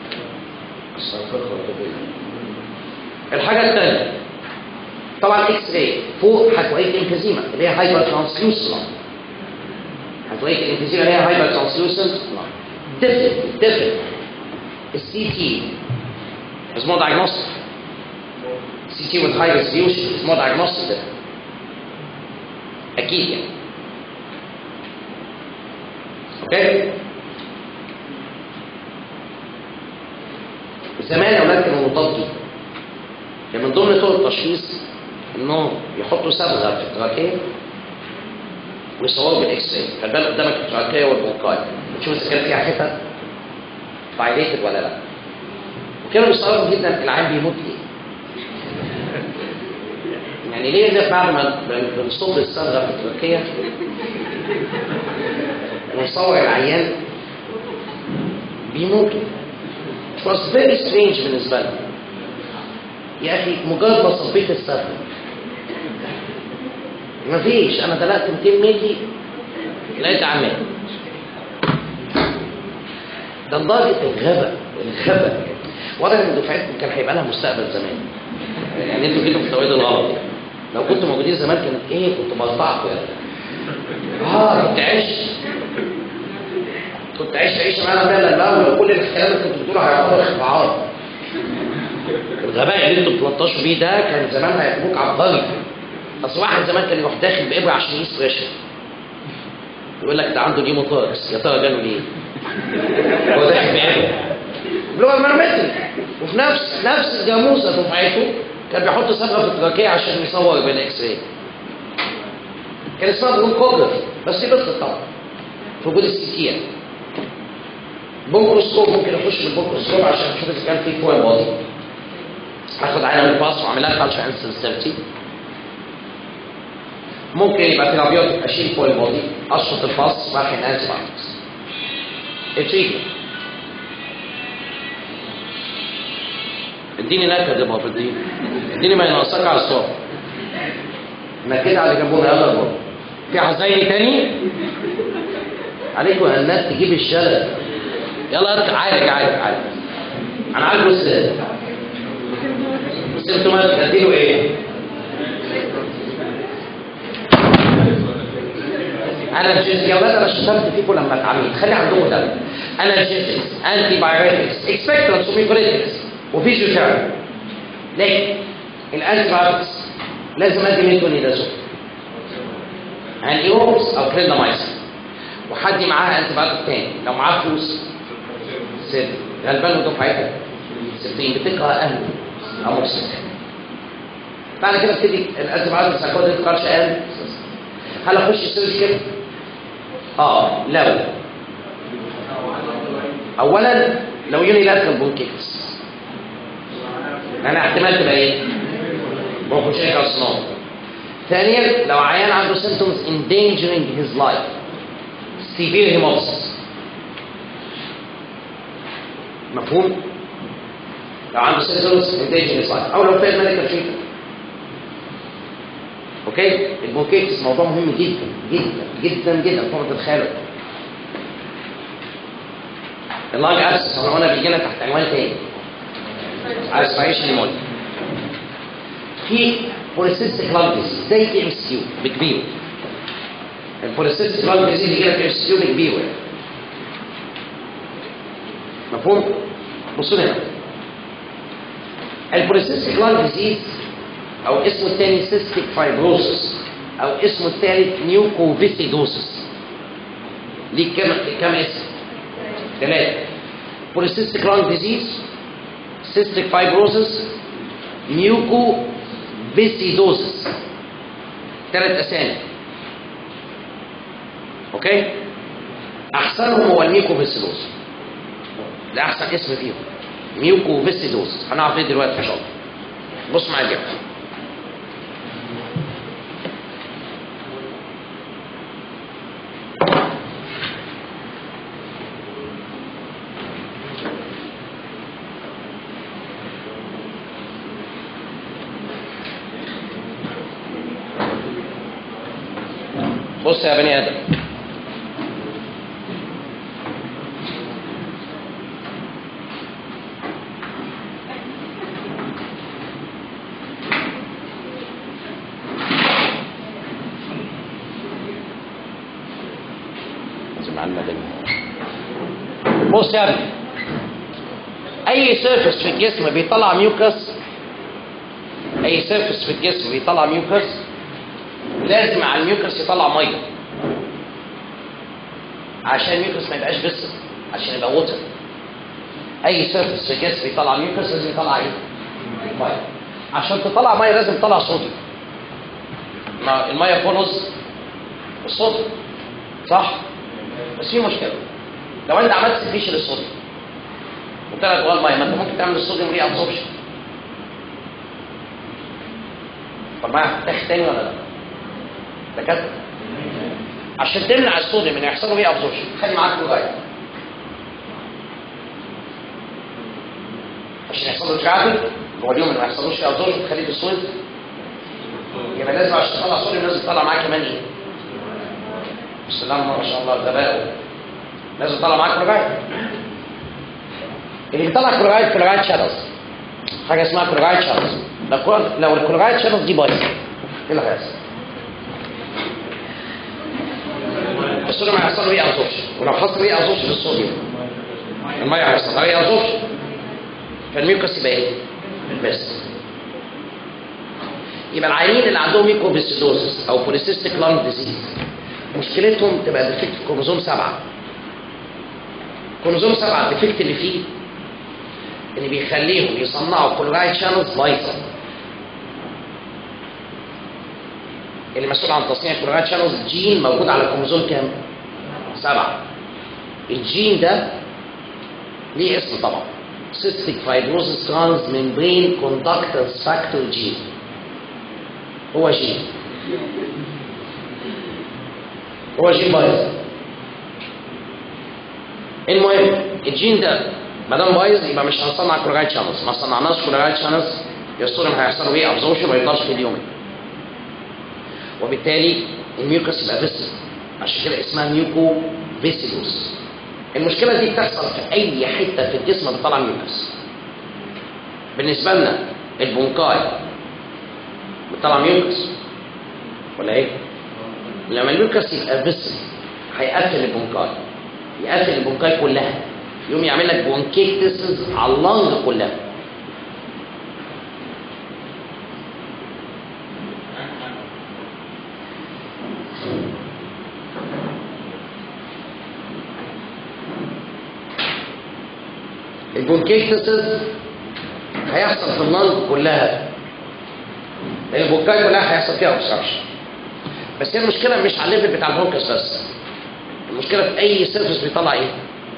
الحاجه الثانيه طبعا اكس راي فوق هتلاقيك انفيزيما اللي هي هايبر ترانسلوسنت هتلاقيك الانفيزيما اللي هي هايبر ترانسلوسنت ديفرنت ديفرنت السي تي اسمه diagnostic CT with high resolution is more diagnostic أكيد يعني أوكي زمان أولاد كانوا مضادين كان من ضمن طرق التشخيص إنهم يحطوا صبغة في التراكية ويصوروا بالاكس راي فالبان قدامك التراكيه والبونكاي تشوف اذا كان فيها حتت دايليتد ولا لا وكانوا بيستغربوا جدا العين بيموت ليه يعني ليه ده بعد ما بنصب الصبغه في التركيه ونصور العيان بيموتوا It was very strange بالنسبه لنا يا اخي مجرد ما صبيت الصبغه مفيش انا دلقت 200 مللي لقيت عمال ده لدرجه الغباء الغباء واضح ان دفعتكم كان هيبقى لها مستقبل زمان يعني انتوا كده في التوقيت الغلط يعني. لو كنتوا موجودين زمان كانت ايه كنت بقطعكم يعني اه كنت عايش كنت عايش عيشه معانا فعلا بقى وكل الكلام اللي كنتوا بتقولوا هيعتبر اختراعات الغباء اللي انتوا بتلطشوا بيه ده كان زمان هيحكموك عبقري اصل واحد زمان كان يروح داخل بابره عشان يقيس بريشر يقول لك ده عنده نيموتوركس يا ترى جاله ليه؟ هو داخل بابره بلغه المانومتري وفي نفس نفس الجاموسه دفعته كان بيحط صبغه في التراكيه عشان يصور بالاكس راي كان اسمها برونكوجرافي بس دي بطلت طبعا في وجود السيتيا بونكروسكوب ممكن اخش بالبونكروسكوب عشان اشوف اذا كان في فوق واضح اخد عينه من الباص واعملها كالشر انسنسيتي ممكن يبقى في الابيض اشيل فوق البودي اشفط الفاص واحد انتي بايوتكس التريتمنت اديني نكد يا بابا اديني اديني ما ينقصك على الصبح نكد على جنبنا يلا يا بابا في حزيني تاني عليكم يا الناس تجيب الشلل يلا ارجع عالج عالج عالج انا عالجه ازاي السيمتومات اديله ايه انا جيس يا ولاد انا شتمت فيكم لما اتعاملت خلي عندكم ده انا جيسكس انتي بايوتكس اكسبكتنس وميكوليتكس وفيزيوثيرابي لكن الانتي بايوتكس لازم ادي ميتونيدازول انيوبس او كليندامايسين وحد معاها انتي بايوتك تاني لو معاه فلوس ست غلبان ودفعتك 60 بتكره اهله او مبسوط بعد كده ابتدي الانتي بايوتكس هاخد الكارش اقل هل اخش سيرجيكال؟ اه لو اولا لو يوني لاترال بونكيتس انا احتمال تبقى ايه؟ بونكوشيك كارسينوما ثانيا لو عيان عنده symptoms endangering his life severe hemolysis مفهوم؟ لو عنده symptoms endangering his life او لو فات ميديكال تريتمنت اوكي البونكيتس موضوع مهم جدا جدا جدا جدا فوق ما تتخيلوا اللانج ابسس احنا قلنا بيجي لنا تحت عنوان تاني اسبيريشن نيمونيا في بوليسيستيك لانج ديزيز زي ام اس يو بكبيره البوليسيستيك لانج ديزيز يجي لك ام اس يو بكبيره مفهوم؟ بصوا هنا البوليسيستيك لانج ديزيز او اسمه الثاني سيستيك فايبروسس او اسمه الثالث نيوكوفيسيدوسس ليه كم كم اسم ثلاثة بوليسيستيك لانج ديزيز سيستيك فايبروسس نيوكوفيسيدوسس ثلاث اسامي اوكي احسنهم هو النيوكوفيسيدوسس ده احسن اسم فيهم ميوكوفيسيدوسس هنعرف ايه دلوقتي ان شاء الله بص معايا كده بص يا بني ادم لازم عنا ده. بص يا ابني اي سيرفس في الجسم بيطلع ميوكس اي سيرفس في الجسم بيطلع ميوكس لازم على الميوكس يطلع ميه عشان الميوكس ما يبقاش بس عشان يبقى ووتر اي سيرفس في الجسم بيطلع ميوكس لازم يطلع ايه ميه عشان تطلع ميه لازم تطلع صوديوم ما الميه فولوز الصوديوم صح بس في مشكله لو انت عملت سكريشن للصوديوم وطلع جوه الميه ما انت ممكن تعمل الصوديوم ري ابسوربشن طب ما هتحتاج تاني ولا لا؟ دكاتره عشان تمنع الصوديوم انه يحصل له ري ابسوربشن خلي معاك كلورايد عشان يحصل له ترافل هو اليوم ما يحصلوش ري ابسوربشن تخليه في الصوديوم يبقى لازم عشان تطلع صوديوم لازم تطلع معاه كمان ايه؟ بسم الله ما شاء الله ده لازم تطلع معاك كلورايد اللي بيطلع كلورايد كلورايد شانلز حاجه اسمها كلورايد شانلز لو كل- لو الكلورايد شانلز دي بايظه ايه اللي هيحصل؟ الصوديوم هيحصل له ايه ابسوربشن ولو حصل ايه ابسوربشن للصوديوم الميه هيحصل لها ايه ابسوربشن فالميوكس يبقى ايه؟ بس يبقى العيانين اللي عندهم ميكوبيسيدوسس او بوليسيستيك لانج ديزيز مشكلتهم تبقى ديفكت في كروموزوم سبعه كروموزوم سبعه الديفكت اللي فيه اللي بيخليهم يصنعوا كلورايد شانلز بايظه اللي مسؤول عن تصنيع كلورايد شانلز جين موجود على كروموزوم كام؟ سبعه الجين ده ليه اسم طبعا cystic fibrosis trans membrane conductance factor gene هو جين هو جين بايظ المهم الجين ده ما دام بايظ يبقى مش هنصنع كلورايد شانلز ما صنعناش كلورايد شانلز الصوديوم هيحصل له ايه ابزوربشن ما يقدرش في اليومين وبالتالي الميوكس يبقى فيسل عشان كده اسمها ميوكو فيسيلوس المشكله دي بتحصل في اي حته في الجسم بتطلع ميوكس بالنسبه لنا البونكاي بتطلع ميوكس ولا ايه لما الميوكس يبقى فيسل هيقفل البونكاي يقفل البونكاي كلها يقوم يعمل لك بونكيتسز على اللنج كلها البونكيتسز هيحصل في اللنج كلها لان البونكاي كلها هيحصل فيها اوبستراكشن بس هي المشكله مش على الليفل بتاع البونكس بس المشكله في اي سيرفيس بيطلع ايه؟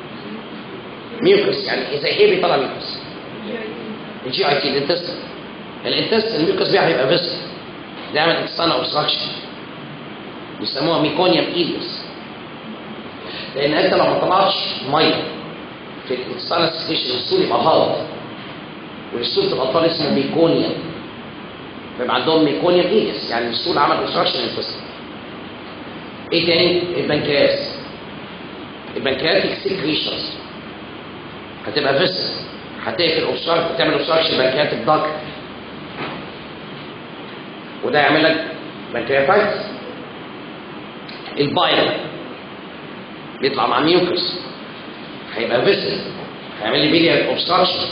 ميوكس يعني زي ايه بيطلع ميوكس؟ الجي اي تي الانتستين الانتستين الميوكس بيها هيبقى فيسل ده يعمل انتستان اوبستراكشن بيسموها ميكونيوم ايليوس لان انت لو ما طلعتش ميه في الانتستان ستيشن السول يبقى هارد والسول تبقى طالع اسمه ميكونيوم فيبقى عندهم ميكونيوم ايليوس يعني السول عمل اوبستراكشن انتستين ايه تاني؟ البنكرياس البنكرياتيك سكريشنز هتبقى فيسل هتقفل اوبستراكت تعمل اوبستراكشن بنكرياتيك داكت وده يعمل لك بنكرياتايتس البايل بيطلع مع ميوكس هيبقى فيسل هيعمل لي بيليار اوبستراكشن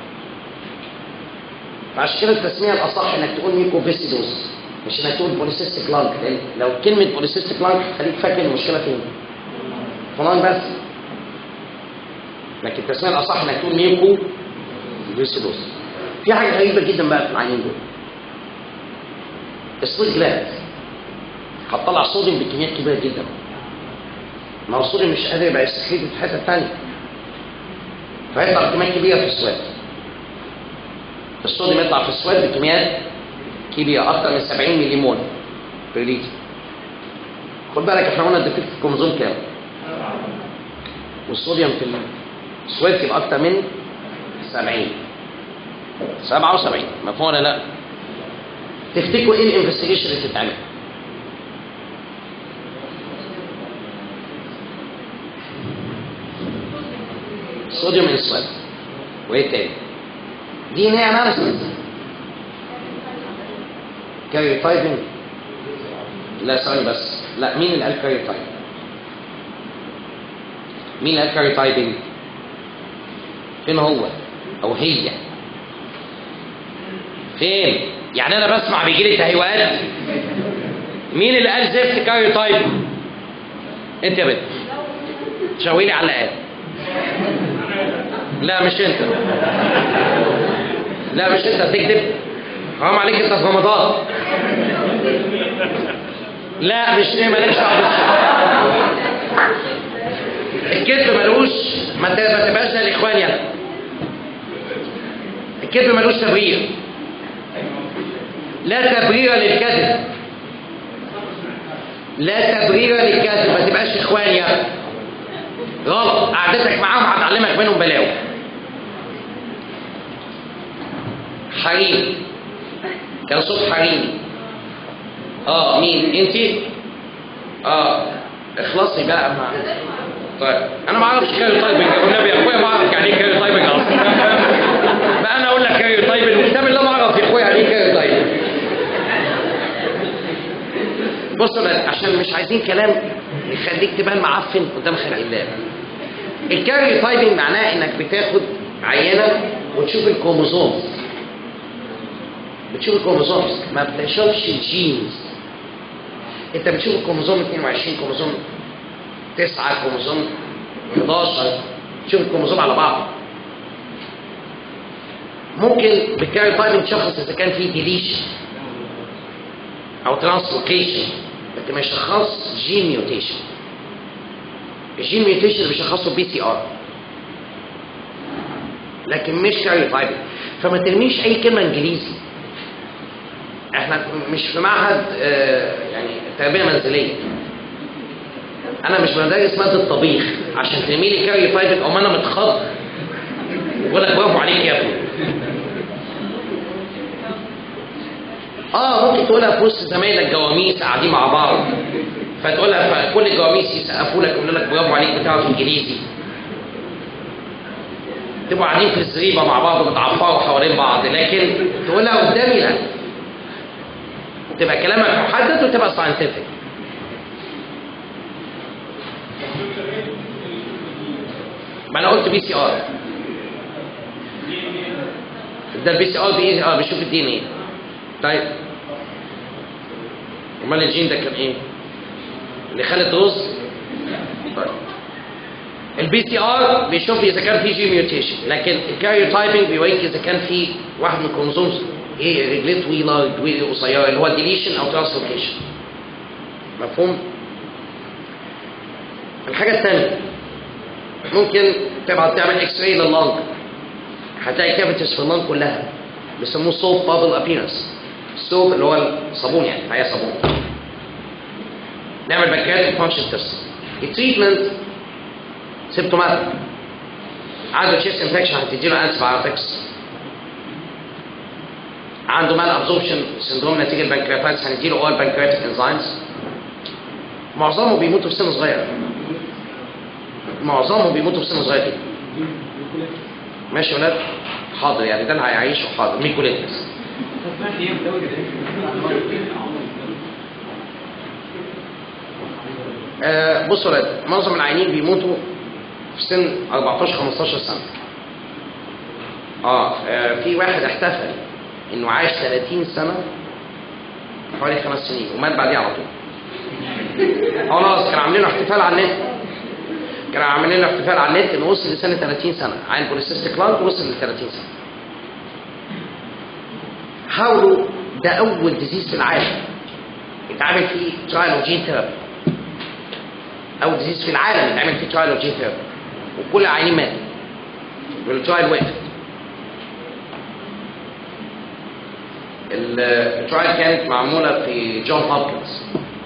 فعشان كده التسميه الاصح انك تقول ميكوفيسيدوس مش انك تقول بوليسيستيك لانج لان لو كلمه بوليسيستيك لانج هتخليك فاكر المشكله فين في لانج بس لكن التسميه الاصح انك تقول ميوكو فيسيدوس في حاجه غريبه جدا بقى في العينين دول الصوت جلاند هتطلع صوديوم بكميات كبيره جدا ما هو الصوديوم مش قادر يبقى يستخرج في حته ثانيه فيطلع بكميات كبيره في السواد الصوديوم يطلع في السواد بكميات كبيره اكتر من 70 ملي مول في لتر خد بالك احنا قلنا الديفكت في الكروموزوم كام والصوديوم في السواد يبقى اكتر من 70 77 مفهوم ولا لا تفتكروا ايه الانفستيجيشن اللي بتتعمل صوديوم انسولين وايه تاني دي ان ايه اناليسيس كاريوتايبنج لا ثواني بس لا مين اللي قال كاريوتايبنج مين اللي قال كاريوتايبنج فين هو او هي فين يعني انا بسمع بيجي لي تهيؤات مين اللي قال زفت كاريوتايب انت يا بنت شاوي لي على الآن لا مش انت لا مش انت تكذب حرام عليك انت في رمضان لا مش ليه مالكش دعوه بالصوت الكذب ملوش ما ت- ما تبقاش زي الاخوان يعني الكذب ملوش تبرير لا تبرير للكذب لا تبرير للكذب ما تبقاش اخوان يعني غلط قعدتك معاهم هتعلمك منهم بلاوي حريم كان صوت حريم اه مين انت اه اخلصي بقى مع طيب انا ما اعرفش كاري تايبنج والنبي يا اخويا ما اعرف يعني ايه كاري تايبنج اصلا بقى انا اقول لك كاري تايبنج وكتاب الله ما اعرف يا اخويا يعني ايه كاري تايبنج بص بقى عشان مش عايزين كلام يخليك تبان معفن قدام خلق الله الكاري تايبنج معناه انك بتاخد عينه وتشوف الكروموزومز بتشوف الكروموزومز ما بتشوفش الجينز انت بتشوف الكروموزوم 22 كروموزوم 9 كروموزوم 11 تشوف الكروموزوم على بعض ممكن بالكاري تايبنج تشخص اذا كان في ديليشن او ترانسلوكيشن لكن ما يشخص جين ميوتيشن الجين ميوتيشن بيشخصه بي سي ار لكن مش كاري تايبنج فما ترميش اي كلمه انجليزي احنا مش في معهد آه، يعني تربيه منزليه انا مش بدرس ماده طبيخ عشان ترمي لي كاري تايبنج او ما انا متخض بقول لك برافو عليك يا ابني اه ممكن تقولها في وسط زمايلك جواميس قاعدين مع بعض فتقولها فكل الجواميس يسقفوا لك يقولوا لك برافو عليك بتعرف انجليزي تبقوا قاعدين في الزريبه مع بعض وبتعفروا حوالين بعض لكن تقولها قدامي لا تبقى كلامك محدد وتبقى ساينتفك ما انا قلت بي سي ار ده البي سي ار بي اه بيشوف الدي ان ايه طيب امال الجين ده كان ايه؟ اللي خلت رز طيب البي سي ار بيشوف اذا كان في جين ميوتيشن لكن الكاريوتايبنج بيوريك اذا كان في واحد من الكروموسومز ايه رجليه طويله رجليه قصيره اللي هو ديليشن او ترانسلوكيشن مفهوم؟ الحاجه الثانيه ممكن تبعت تعمل اكس راي لللنج هتلاقي كافيتيز في اللنج كلها بيسموه صوب بابل ابيرنس الصوب اللي هو الصابون يعني هي صابون نعمل بنكرياتيك فانكشن تيست التريتمنت سيمتوماتيك عنده تشيست انفكشن هتديله انتي بايوتكس عنده مال ابزوربشن سندروم نتيجه البنكرياتايتس هنديله اول بنكرياتيك انزيمز معظمهم بيموتوا في سن صغير معظمهم بيموتوا في سن صغير كده ماشي يا ولاد حاضر يعني ده اللي هيعيشه حاضر ميكوليتس آه بصوا يا ولاد معظم العيانين بيموتوا في سن 14 15 سنه اه, آه في واحد احتفل انه عاش 30 سنه حوالي خمس سنين ومات بعديها على طول خلاص كانوا عاملين احتفال على النت كانوا عاملين احتفال على النت انه وصل لسنه 30 سنه عين بوليسيستيك لانج وصل ل 30 سنه حاولوا ده اول ديزيز في العالم يتعمل فيه ترايل اوف جين ثيرابي اول ديزيز في العالم يتعمل فيه ترايل اوف جين ثيرابي وكل العيانين ماتوا والترايل وقفت الترايل كانت معموله في جون هوبكنز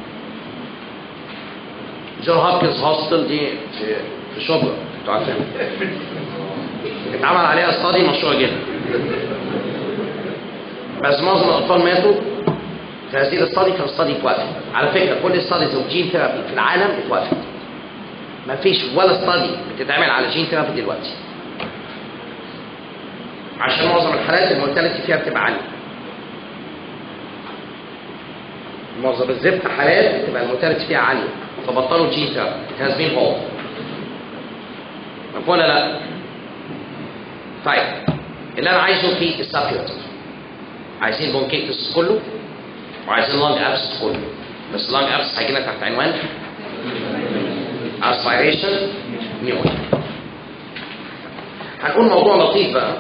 جون هوبكنز هوستل دي في في شبرا انتوا عارفين اتعمل عليها استادي مشهوره جدا بس معظم الاطفال ماتوا في هذه الاستادي كان استادي اتوقفت على فكره كل استاديز اوف جين ثيرابي في العالم اتوقفت ما فيش ولا استادي بتتعمل على جين ثيرابي دلوقتي عشان معظم الحالات المورتاليتي فيها بتبقى عاليه معظم الزفت حالات بتبقى المورتاليتي فيها عاليه فبطلوا جين ثيرابي هاز بين هول مفهوم ولا لا؟ طيب اللي انا عايزه في السابيوتيف عايزين بونكيتس كله وعايزين لانج ابسس كله بس لانج ابسس هيجي لنا تحت عنوان aspiration نيون هنقول موضوع لطيف بقى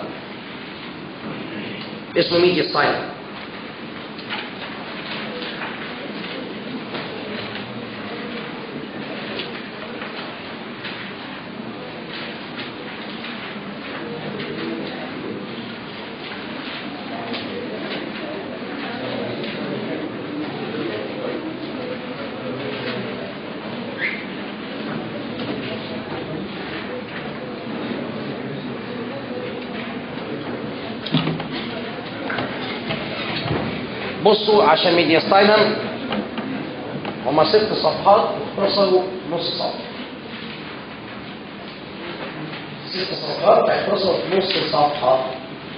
اسمه ميديا ساين بصوا عشان ميدياستاينم هما ست صفحات اختصروا نص صفحه ست صفحات اختصروا نص صفحه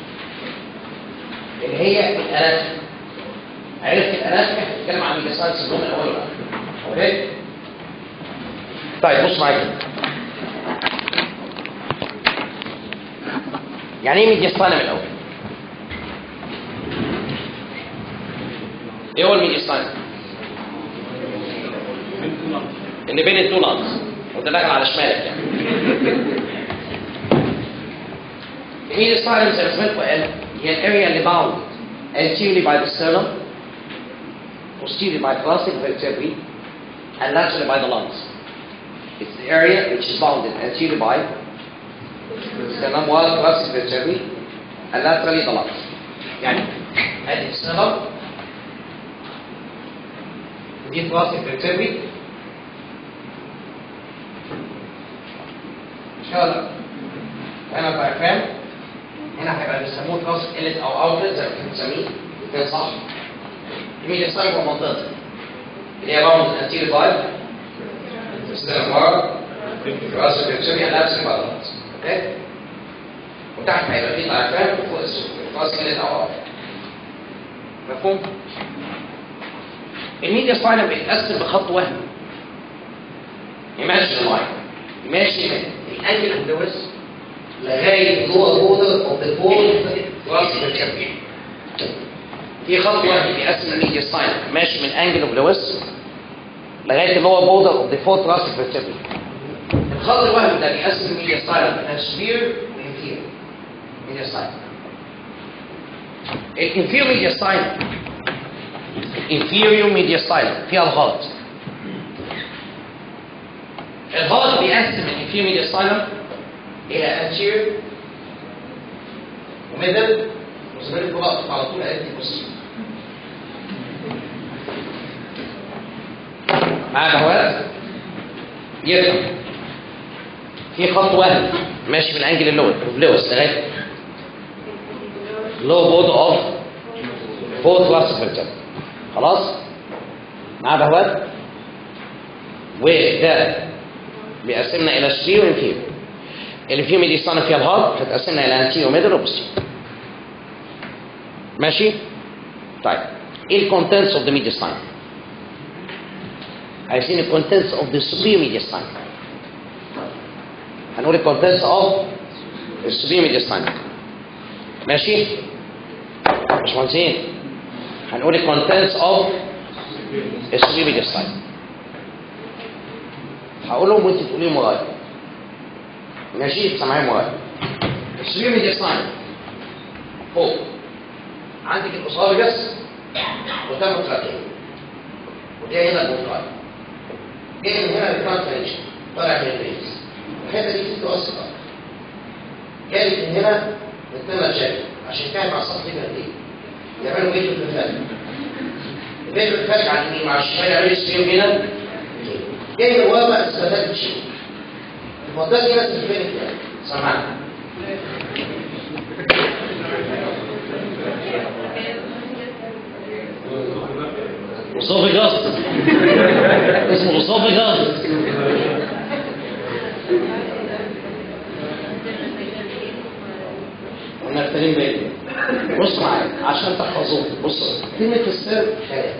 اللي هي الاناتومي عرفت الاناتومي هتتكلم عن ميدياستاينم سندروم الاول ولا لا اوكي طيب بص معايا كده. يعني ايه ميدياستاينم الاول ايه هو الميدياستاينم اللي بين التو لانز وانت داخل على شمالك يعني الميدياستاينم زي ما سمعت قال هي الاريا اللي باوند anteriorly by the sternum posteriorly by thoracic vertebrae and laterally by the lungs it's the area which is bounded anteriorly by sternum wall thoracic vertebrae and laterally the lungs يعني ادي sternum دي thoracic vertebrae مش كده هنا diaphragm هنا هيبقى بيسموه thoracic inlet او outlet زي ما كنا بنسميه كان صح يمين يسار في المنطقه دي اللي هي باوند anterior by sternum wall thoracic vertebrae and laterally by the lungs اوكي وتحت هيبقى فيه diaphragm وفوق thoracic inlet او outlet مفهوم؟ الميديا سباينال بيتقسم بخط وهمي يمشي اللاين ماشي من الانجل اوف ذا ويست لغايه جوه بودر اوف ذا بول راس الكبير في خط وهمي بيقسم الميديا سباينال ماشي من انجل اوف ذا ويست لغايه اللي هو بودر اوف ذا فورت راس الكبير الخط الوهمي ده بيقسم الميديا سباينال بين سبير وانفير ميديا سباينال الانفير ميديا سباينال inferior mediastinum فيها الغلط الغلط بيقسم الانفيريور mediastinum الى anterior وميدل وزميل الغلط على طول قالت لي بص معايا بهوات يفهم في خط وهمي ماشي من انجل اللود لويس لغايه لو بود اوف فورث كلاس خلاص مع بهوات وده بيقسمنا الى ستري وانفيريور الانفيريور دي صنف فيها الهارد هتقسمنا الى انتيريور وميدل وبوستيريور ماشي طيب ايه الكونتنتس اوف ذا ميديا ستاين عايزين الكونتنتس اوف ذا سوبيريور ميديا ستاين هنقول الكونتنتس اوف السوبيريور ميديا ستاين ماشي مش مهندسين هنقول الكونتنتس اوف السوبر ميديستاين هقولهم وانت تقولي ورايا ماشي سامعين ورايا السوبر ميديستاين فوق عندك الاسوفجس قدام التراكيه ودي هنا البونكاي جاي من هنا الترانسفيريشن طالع من البيز الحته دي في الوسط جاي من هنا الاثنين مشاكل عشان تعمل مع السطح كده ايه يعملوا فيديو في الفاتح الفيديو في الفاتح على اليمين مع الشمال يعملوا ستريم هنا جاي من ورا الاثباتات بتشيل المنطقه دي بس فين كده سامعنا اسوفيجاس اسمه اسوفيجاس ونفترين بالي بص معايا عشان تحفظوه بص كلمة السر ثلاثة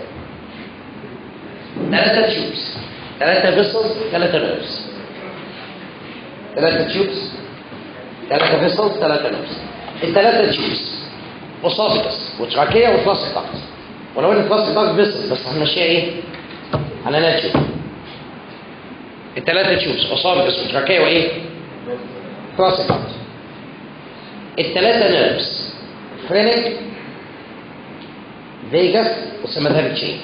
ثلاثة تيوبس ثلاثة فيسلز ثلاثة نيرفز ثلاثة تيوبس ثلاثة فيسلز ثلاثة نيرفز الثلاثة تيوبس اسوفيجاس وتراكية وتراس تحت ولو ان تراس تحت فيسل بس هنمشيها ايه؟ على ناتيوب الثلاثة تيوبس اسوفيجاس وتراكية وايه؟ تراس تحت الثلاثة نيرفز فرينك فيجاس وسمثال تشين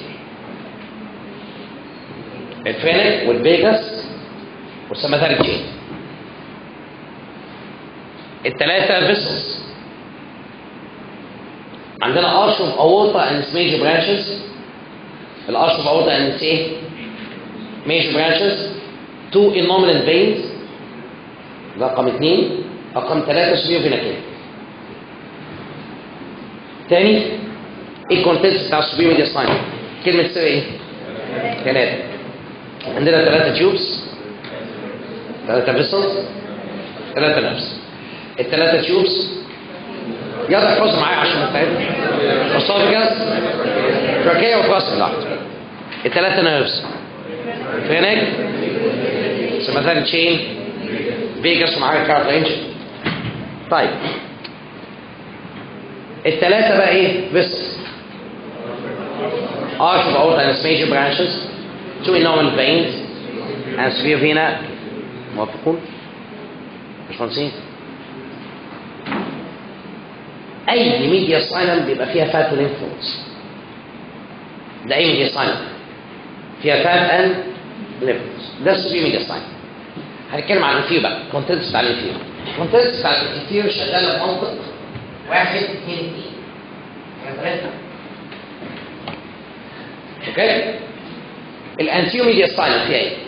الفرينك والفيجاس والسمثال تشين الثلاثة فيسلز عندنا ارش اوف اورتا اند ميجر برانشز الارش اوف اورتا اند ايه؟ ميجر برانشز تو انومينال فينز رقم اثنين رقم ثلاثة سبيو فينا كده تاني ايه الكونتنتس بتاع السوبر ميديا ساين كلمه سر ايه ثلاثه عندنا ثلاثه تيوبس ثلاثه فيسلز ثلاثه نفس الثلاثه تيوبس يلا احفظوا معايا عشان نتعب اسوفيجاس تراكيه وفراس الضغط الثلاثه نيرفز فينك سمثال تشين فيجاس ومعايا كارت رينج طيب الثلاثه بقى ايه بس arch of aorta and its major branches two innominal veins and severe vena موافقون مش مهندسين اي ميديا ساينم بيبقى فيها فات والانفلونس ده اي ميديا ساينم فيها فات اند ليمفوس ده السوبر ميديا ساينم هنتكلم عن الانفيو بقى كونتنتس بتاع الانفيو الكونتنتس بتاع الانفيو شغاله بمنطق واحد اثنين اثنين ثلاثة اوكي الانتيو ميديا ساينم فيها ايه؟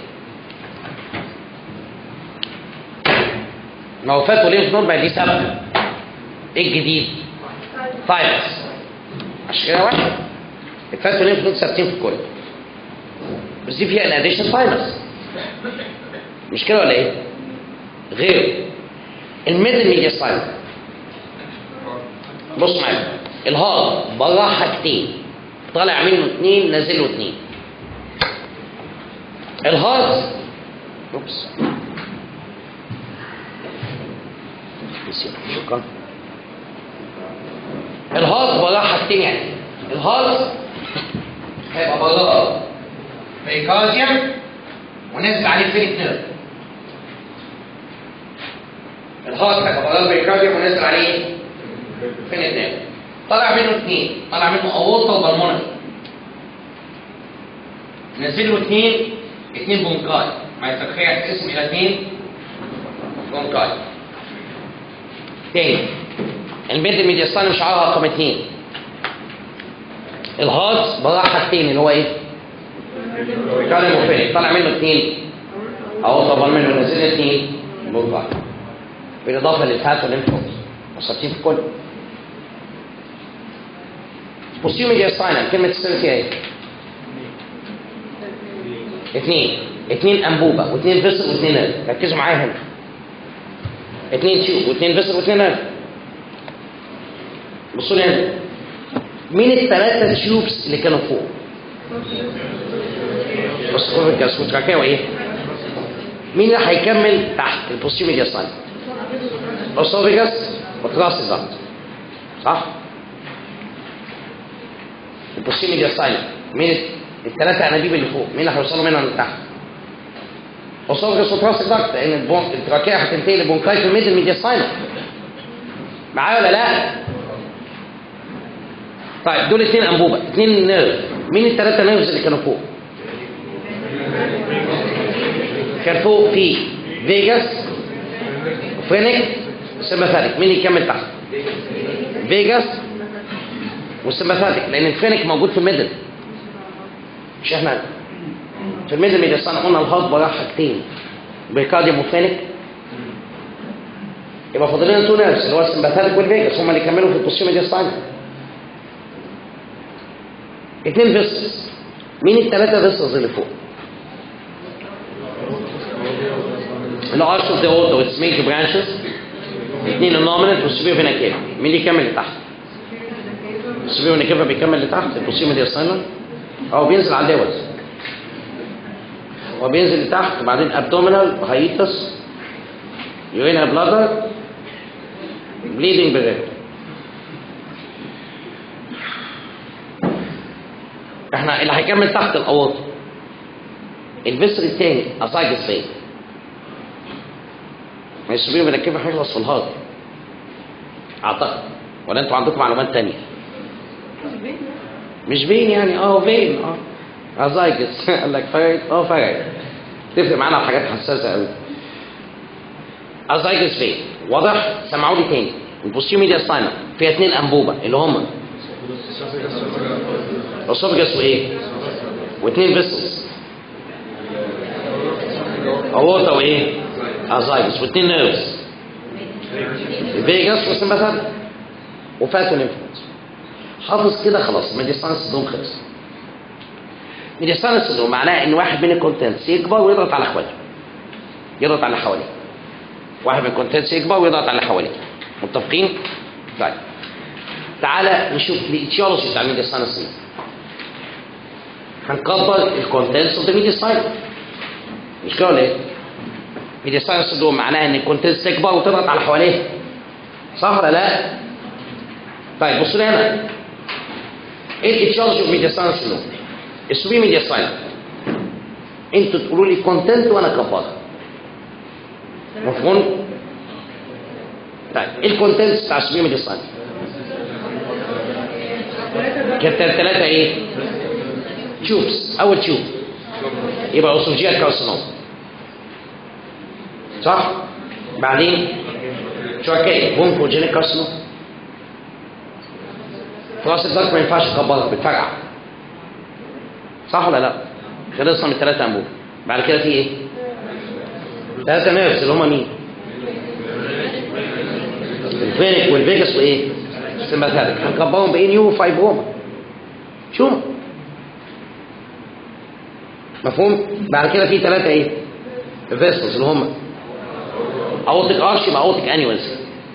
ما هو فات وليمف نود بقى دي سبب ايه الجديد؟ فايروس عشان كده واحد الفات والليمف نود ثابتين في الكل بس دي فيها الاديشن فايروس مش كده ولا ايه؟ غير الميدل ميديا ساين بص معايا الهار بره حاجتين طالع منه اثنين نازل له اثنين الهارت اوبس شكرا الهارت براه حاجتين يعني الهارت هيبقى براه بيكارديوم ونزل عليه فينيك نيرف الهارت هيبقى براه بيكارديوم ونزل عليه فينيك نيرف طلع منه اثنين طلع منه اورطه وبلمونري نزل له اثنين اثنين بونكاي مع الترخيع اسم الى اثنين بونكاي تاني الميدل ميدياستان مش عارف رقم اثنين الهارت براه حاجتين اللي هو ايه؟ كان موفينيك طلع منه اثنين او طبعا منه نزل اثنين بونكاي بالاضافه للفات والانفوز وصلتين في كل بوستيو ميدياستان كلمه تساوي فيها ايه؟ اثنين اثنين انبوبه واثنين فيسل واثنين نيرف ركزوا معايا هنا اثنين تيوب واثنين فيسل واثنين نيرف بصوا لي هنا مين الثلاثه تيوبس اللي كانوا فوق؟ بص خد الجاس والتراكيه وايه؟ مين اللي هيكمل تحت البوستيو ميدياستان؟ اسوفيجاس وتراس الضغط صح؟ البوستيو ميدياستان مين الثلاثه انابيب اللي فوق مين اللي هيوصلوا منها لتحت اسوفجس وتراس الضغط لان البون... التراكيه هتنتهي لبونكاي في الميدل ميديا ساينر معايا ولا لا طيب دول اثنين انبوبه اثنين نيرف مين الثلاثه نيرفز اللي كانوا فوق كان فوق في فيجاس فرينك سمباثيك مين يكمل تحت فيجاس والسمباثيك لان الفرينك موجود في الميدل مش احنا في الميدل ميديا سنة قلنا الهارت براه حاجتين بريكارديوم وفينيك يبقى فاضل لنا تو نيرفز اللي هو السمباثيك والفيجاس هم اللي كملوا في البوستيو ميديا ساين اثنين فيسلز مين الثلاثة فيسلز اللي فوق؟ اللي هو ارش اوف ذا اورتا واتس ميجر برانشز اثنين النومينال والسوبيو فينا كيفا مين اللي يكمل لتحت؟ السوبيو فينا كيفا بيكمل لتحت البوستيو ميديا ساين او بينزل على الليفل هو بينزل لتحت وبعدين ابدومينال هايتس يورينا بلادر بليدنج بالريد احنا اللي هيكمل تحت الاواطي الفسر الثاني اسايجس فين ما السبيل من كيف هيخلص في الهارد اعتقد ولا انتوا عندكم معلومات تانية مش بين يعني اه بين اه ازايجس قال لك فرق اه فرق تفرق معانا في حاجات حساسه قوي ازايجس فين واضح سمعوا لي تاني البوستيو ميديا ساينر فيها اثنين انبوبه اللي هما اسوفجس وايه واثنين فيسلز اورتا وايه ازايجس واثنين نيرفز فيجاس وسمباثيك وفات والانفلونس حافظ كده خلاص ميديستان سندروم خلص ميديستان سندروم معناه ان واحد من الكونتنتس يكبر ويضغط على اخواته يضغط على اللي حواليه واحد من الكونتنتس يكبر ويضغط على اللي حواليه متفقين؟ طيب تعالى نشوف الايتيولوجي بتاع الميديستان سندروم هنكبر الكونتنتس اوف ذا ميديستان مش كده ولا ايه؟ ميديستان سندروم معناه ان الكونتنتس تكبر وتضغط على اللي حواليه صح ولا لا؟ طيب بصوا لي هنا ايه الايتيولوجي اوف ميديستان سندروم؟ السوبي ميديستان انتوا تقولوا لي كونتنت وانا كبرها مفهوم؟ طيب ايه الكونتنتس بتاع السوبي ميديستان؟ كانت ثلاثة ايه؟ تيوبس اول تيوب يبقى اوسوجيال كارسينوم صح؟ بعدين شو كده بونكوجينيك كارسينوم خلاص الضغط ما ينفعش تكبرها بتفرقع صح ولا لا؟ خلصنا من الثلاثة أنبوب بعد كده في إيه؟ ثلاثة نيرفز اللي هم مين؟ الفينيك والفيجاس وإيه؟ السمباثيك هنكبرهم بإيه نيو فايبروما شو؟ مفهوم؟ بعد كده في ثلاثة إيه؟ فيسلز اللي هم أوتيك أرش يبقى أوتيك أنيولز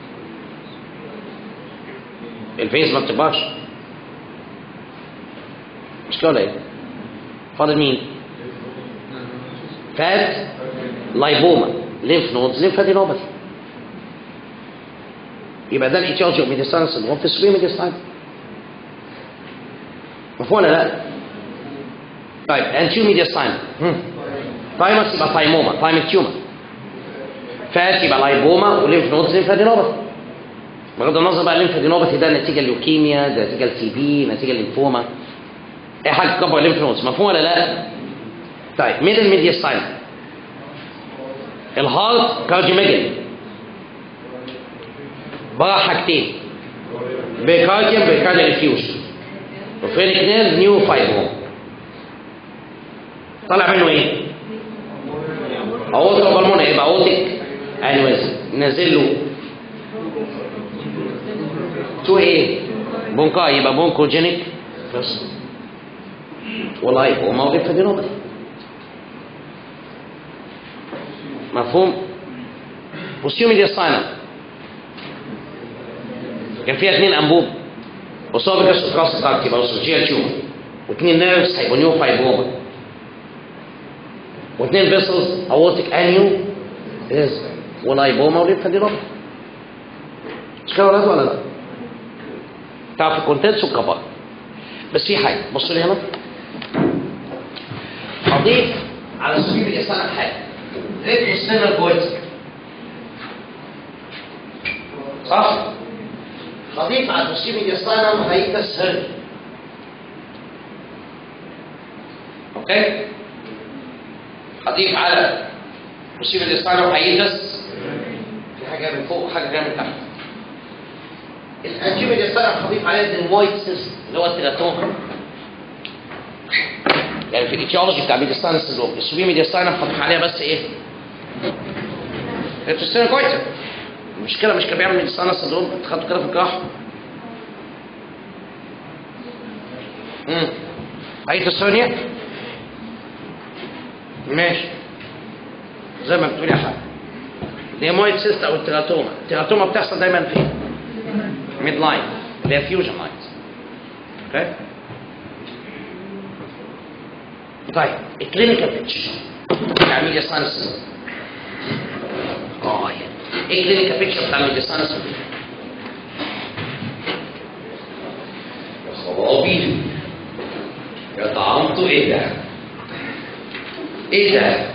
الفيس ما بتكبرش مش كده ولا ايه؟ فاضل مين؟ فات لايبوما ليمف نودز ليمفادينوباثي يبقى ده الايتيولوجي اوف ميديستان سندروم في السوي ميديستان مفهوم ولا لا؟ طيب انتيو ميديستان تايمس يبقى تايموما تايمك تيومر فات يبقى لايبوما وليمف نودز ليمفادينوباثي بغض النظر بقى الليمفادينوباثي ده نتيجه الليوكيميا ده نتيجه التي بي نتيجه الليمفوما اي حاجه تكبر الليمف نودز مفهوم ولا لا؟ طيب ميدل ميديستاين الهارت كارديوميجالي بقى حاجتين بيكارديوم بيكارديال انفيوجن وفينيك نيرف نيو فايبروم طلع منه ايه؟ اورتو بالمونة يبقى اورتيك انويزم نازل له تو ايه؟ بونكا يبقى بونكوجينيك والله وموضع فادينوباثي مفهوم؟ بوستيومي دي الصاينة كان فيها اثنين انبوب وصابك الراس بتاعك يبقى اسوجيال تيومر واثنين نيرفز هيبقوا نيو فايبروما واثنين فيسلز اورتيك انيو از ولايبوما وليمفادينوباثي مش كده ولا ولا لا؟ تعرف الكونتنتس والكبار بس في حاجه بصوا لي هنا هضيف على سبيل الإسلام حاجه ريتمو ستينر بويتك صح؟ هضيف على المسلم الإسلام هيئة السر اوكي؟ هضيف على مسلم الإسلام هيئة في حاجه من فوق وحاجه جايه من تحت الانجيم الإسلام هضيف عليه الوايت سيست اللي هو التيراتوم يعني في الايتيولوجي بتاع ميديستان سيندروم السوبي ميديستان هضيف عليها بس ايه؟ التستين كويس المشكله مش كان بيعمل ميديستان سيندروم انت خدته كده في الجراحه امم اي تستونيا ماشي زي ما بتقول يا حاج اللي هي مويد سيست او التيراتوما التيراتوما بتحصل دايما فين؟ ميد لاين اللي هي فيوجن لاينز اوكي طيب الكلينيكال بيكتشر بتاع ميديا ساينس اه ايه الكلينيكال بيكتشر بتاع ميديا ساينس يا خرابي يا طعمته ايه ده؟ ايه ده؟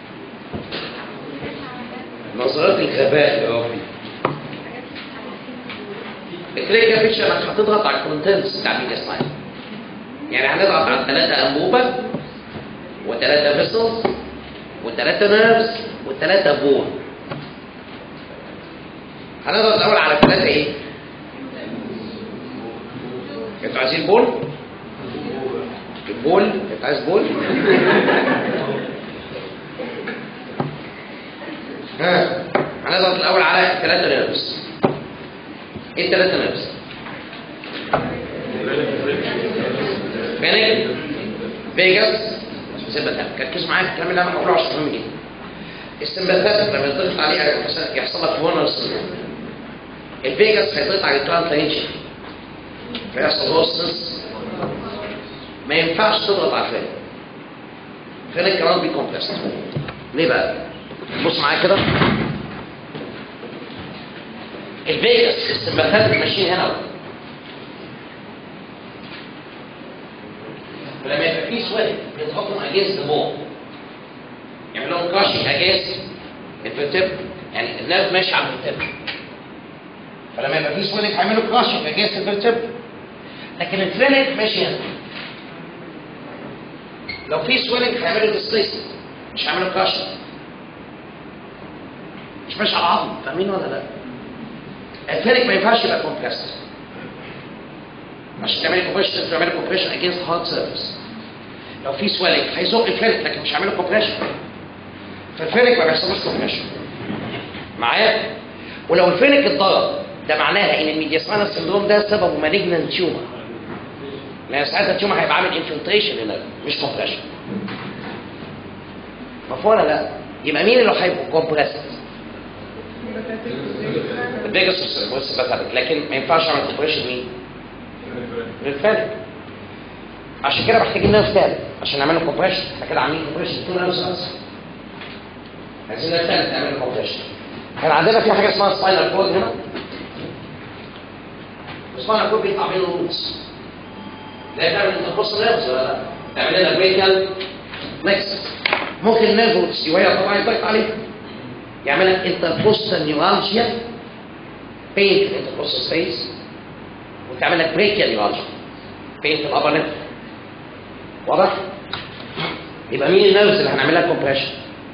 نظرات الغباء يا ربي الكلينيكال بيكتشر انك هتضغط على الكونتنتس بتاع ميديا ساينس يعني هنضغط على ثلاثة أنبوبة وثلاثة فيسلز وثلاثة نيرفز وثلاثة بون هنضغط الأول على ثلاثة إيه؟ أنتوا عايزين بول؟ البول؟ أنت عايز بول؟ ها هنضغط الأول على ثلاثة نيرفز إيه الثلاثة نيرفز؟ فينك فيجاس سمباثات ركزوا معايا في الكلام اللي انا بقوله عشان مهم جدا السمباثات لما يضغط عليها مثلا يحصل لك هورنال سندروم الفيجاس هيضغط على الترانس لارنجيال فيحصل هوستنس ما ينفعش تضغط على الفينك الفينك كمان بيكمبرس ليه بقى؟ بص معايا كده الفيجاس السمباثات ماشيين هنا بقى. ولما يبقى في سويل بيضغطهم اجينست ذا بول يعمل لهم كراشنج اجينست الفيرتب يعني النيرف ماشي على الفيرتب فلما يبقى في سويلنج هيعملوا كراشنج اجينست الفيرتب لكن الفرينك ماشي هنا لو في سويلنج هيعملوا ديسبيسمنت مش هيعملوا كراشنج مش ماشي على العظم فاهمين ولا لا؟ الفرينك ما ينفعش يبقى كومبريسد عشان تعملي كومبريشن لازم تعملي كومبريشن اجينست هارد سيرفيس لو في سويلنج هيزق الفرينك لكن مش هيعملوا كومبريشن فالفرينك ما بيحصلوش كومبريشن معايا ولو الفرينك اتضرب ده معناها ان الميدياسانا سندروم ده سببه مالجنان تيومر لان ساعتها التيومر هيبقى عامل انفلتريشن هنا مش كومبريشن مفهوم ولا لا؟ يبقى مين اللي هيبقوا كومبريسد؟ البيجاس والسباتاتيك لكن ما ينفعش اعمل كومبريشن مين؟ للفرق عشان كده محتاجين نيرف ثالث عشان نعمل له كومبريشن احنا كده عاملين كومبريشن تو نيرف ثالث عايزين نيرف ثالث نعمل له كومبريشن كان عندنا في حاجه اسمها سباينال كورد هنا السباينال كورد بيطلع منه روتس لا تعمل انتركوست نيرفز ولا لا تعمل لنا بريكال نكس ممكن نيرف روتس وهي طبعا يضغط عليها يعمل لك انتركوستال نيورالجيا بين في الانتركوستال سبيس وتعمل لك بريكيال نيورالجيا فين في الابر ليمب واضح يبقى مين النيرفز اللي هنعمل لها كومبريشن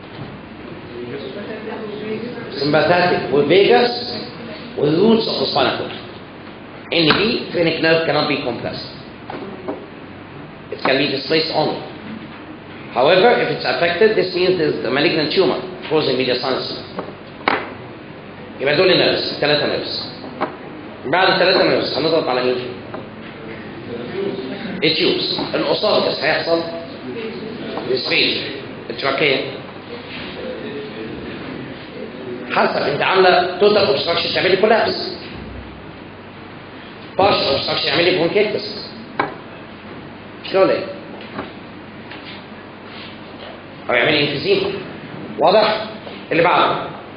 sympathetic والفيجاس والroots of the spinal cord ان دي phrenic nerve cannot be compressed it can be displaced only however if it's affected this means there's a malignant tumor causing mediastinus يبقى دول النيرفز ثلاثة نيرفز بعد الثلاثة نيرفز هنضغط على مين؟ التيوبس الأساركس هيحصل السبيس التراكية حسب انت عامله توتال اوبستراكشن تعملي كولابس بارشل اوبستراكشن يعملي برونكيتس مش كده ولا ايه؟ او يعملي انفيزيما واضح؟ اللي بعده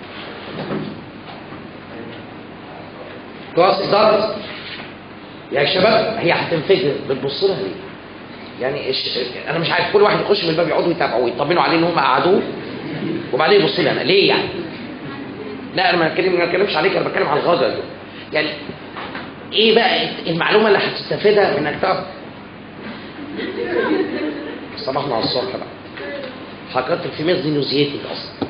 كلاس ضغط يا شباب هي هتنفجر بتبص لها ليه؟ يعني إش... انا مش عارف كل واحد يخش من الباب يقعدوا يتابعوا ويطمنوا عليه ان هم قعدوه وبعدين يبص لي انا ليه يعني؟ لا انا ما بتكلم ما بتكلمش عليك انا بتكلم على الغدر يعني ايه بقى المعلومه اللي هتستفيدها من انك تعرف صباحنا على الصبح بقى حكرت في ميز نيوزيتك اصلا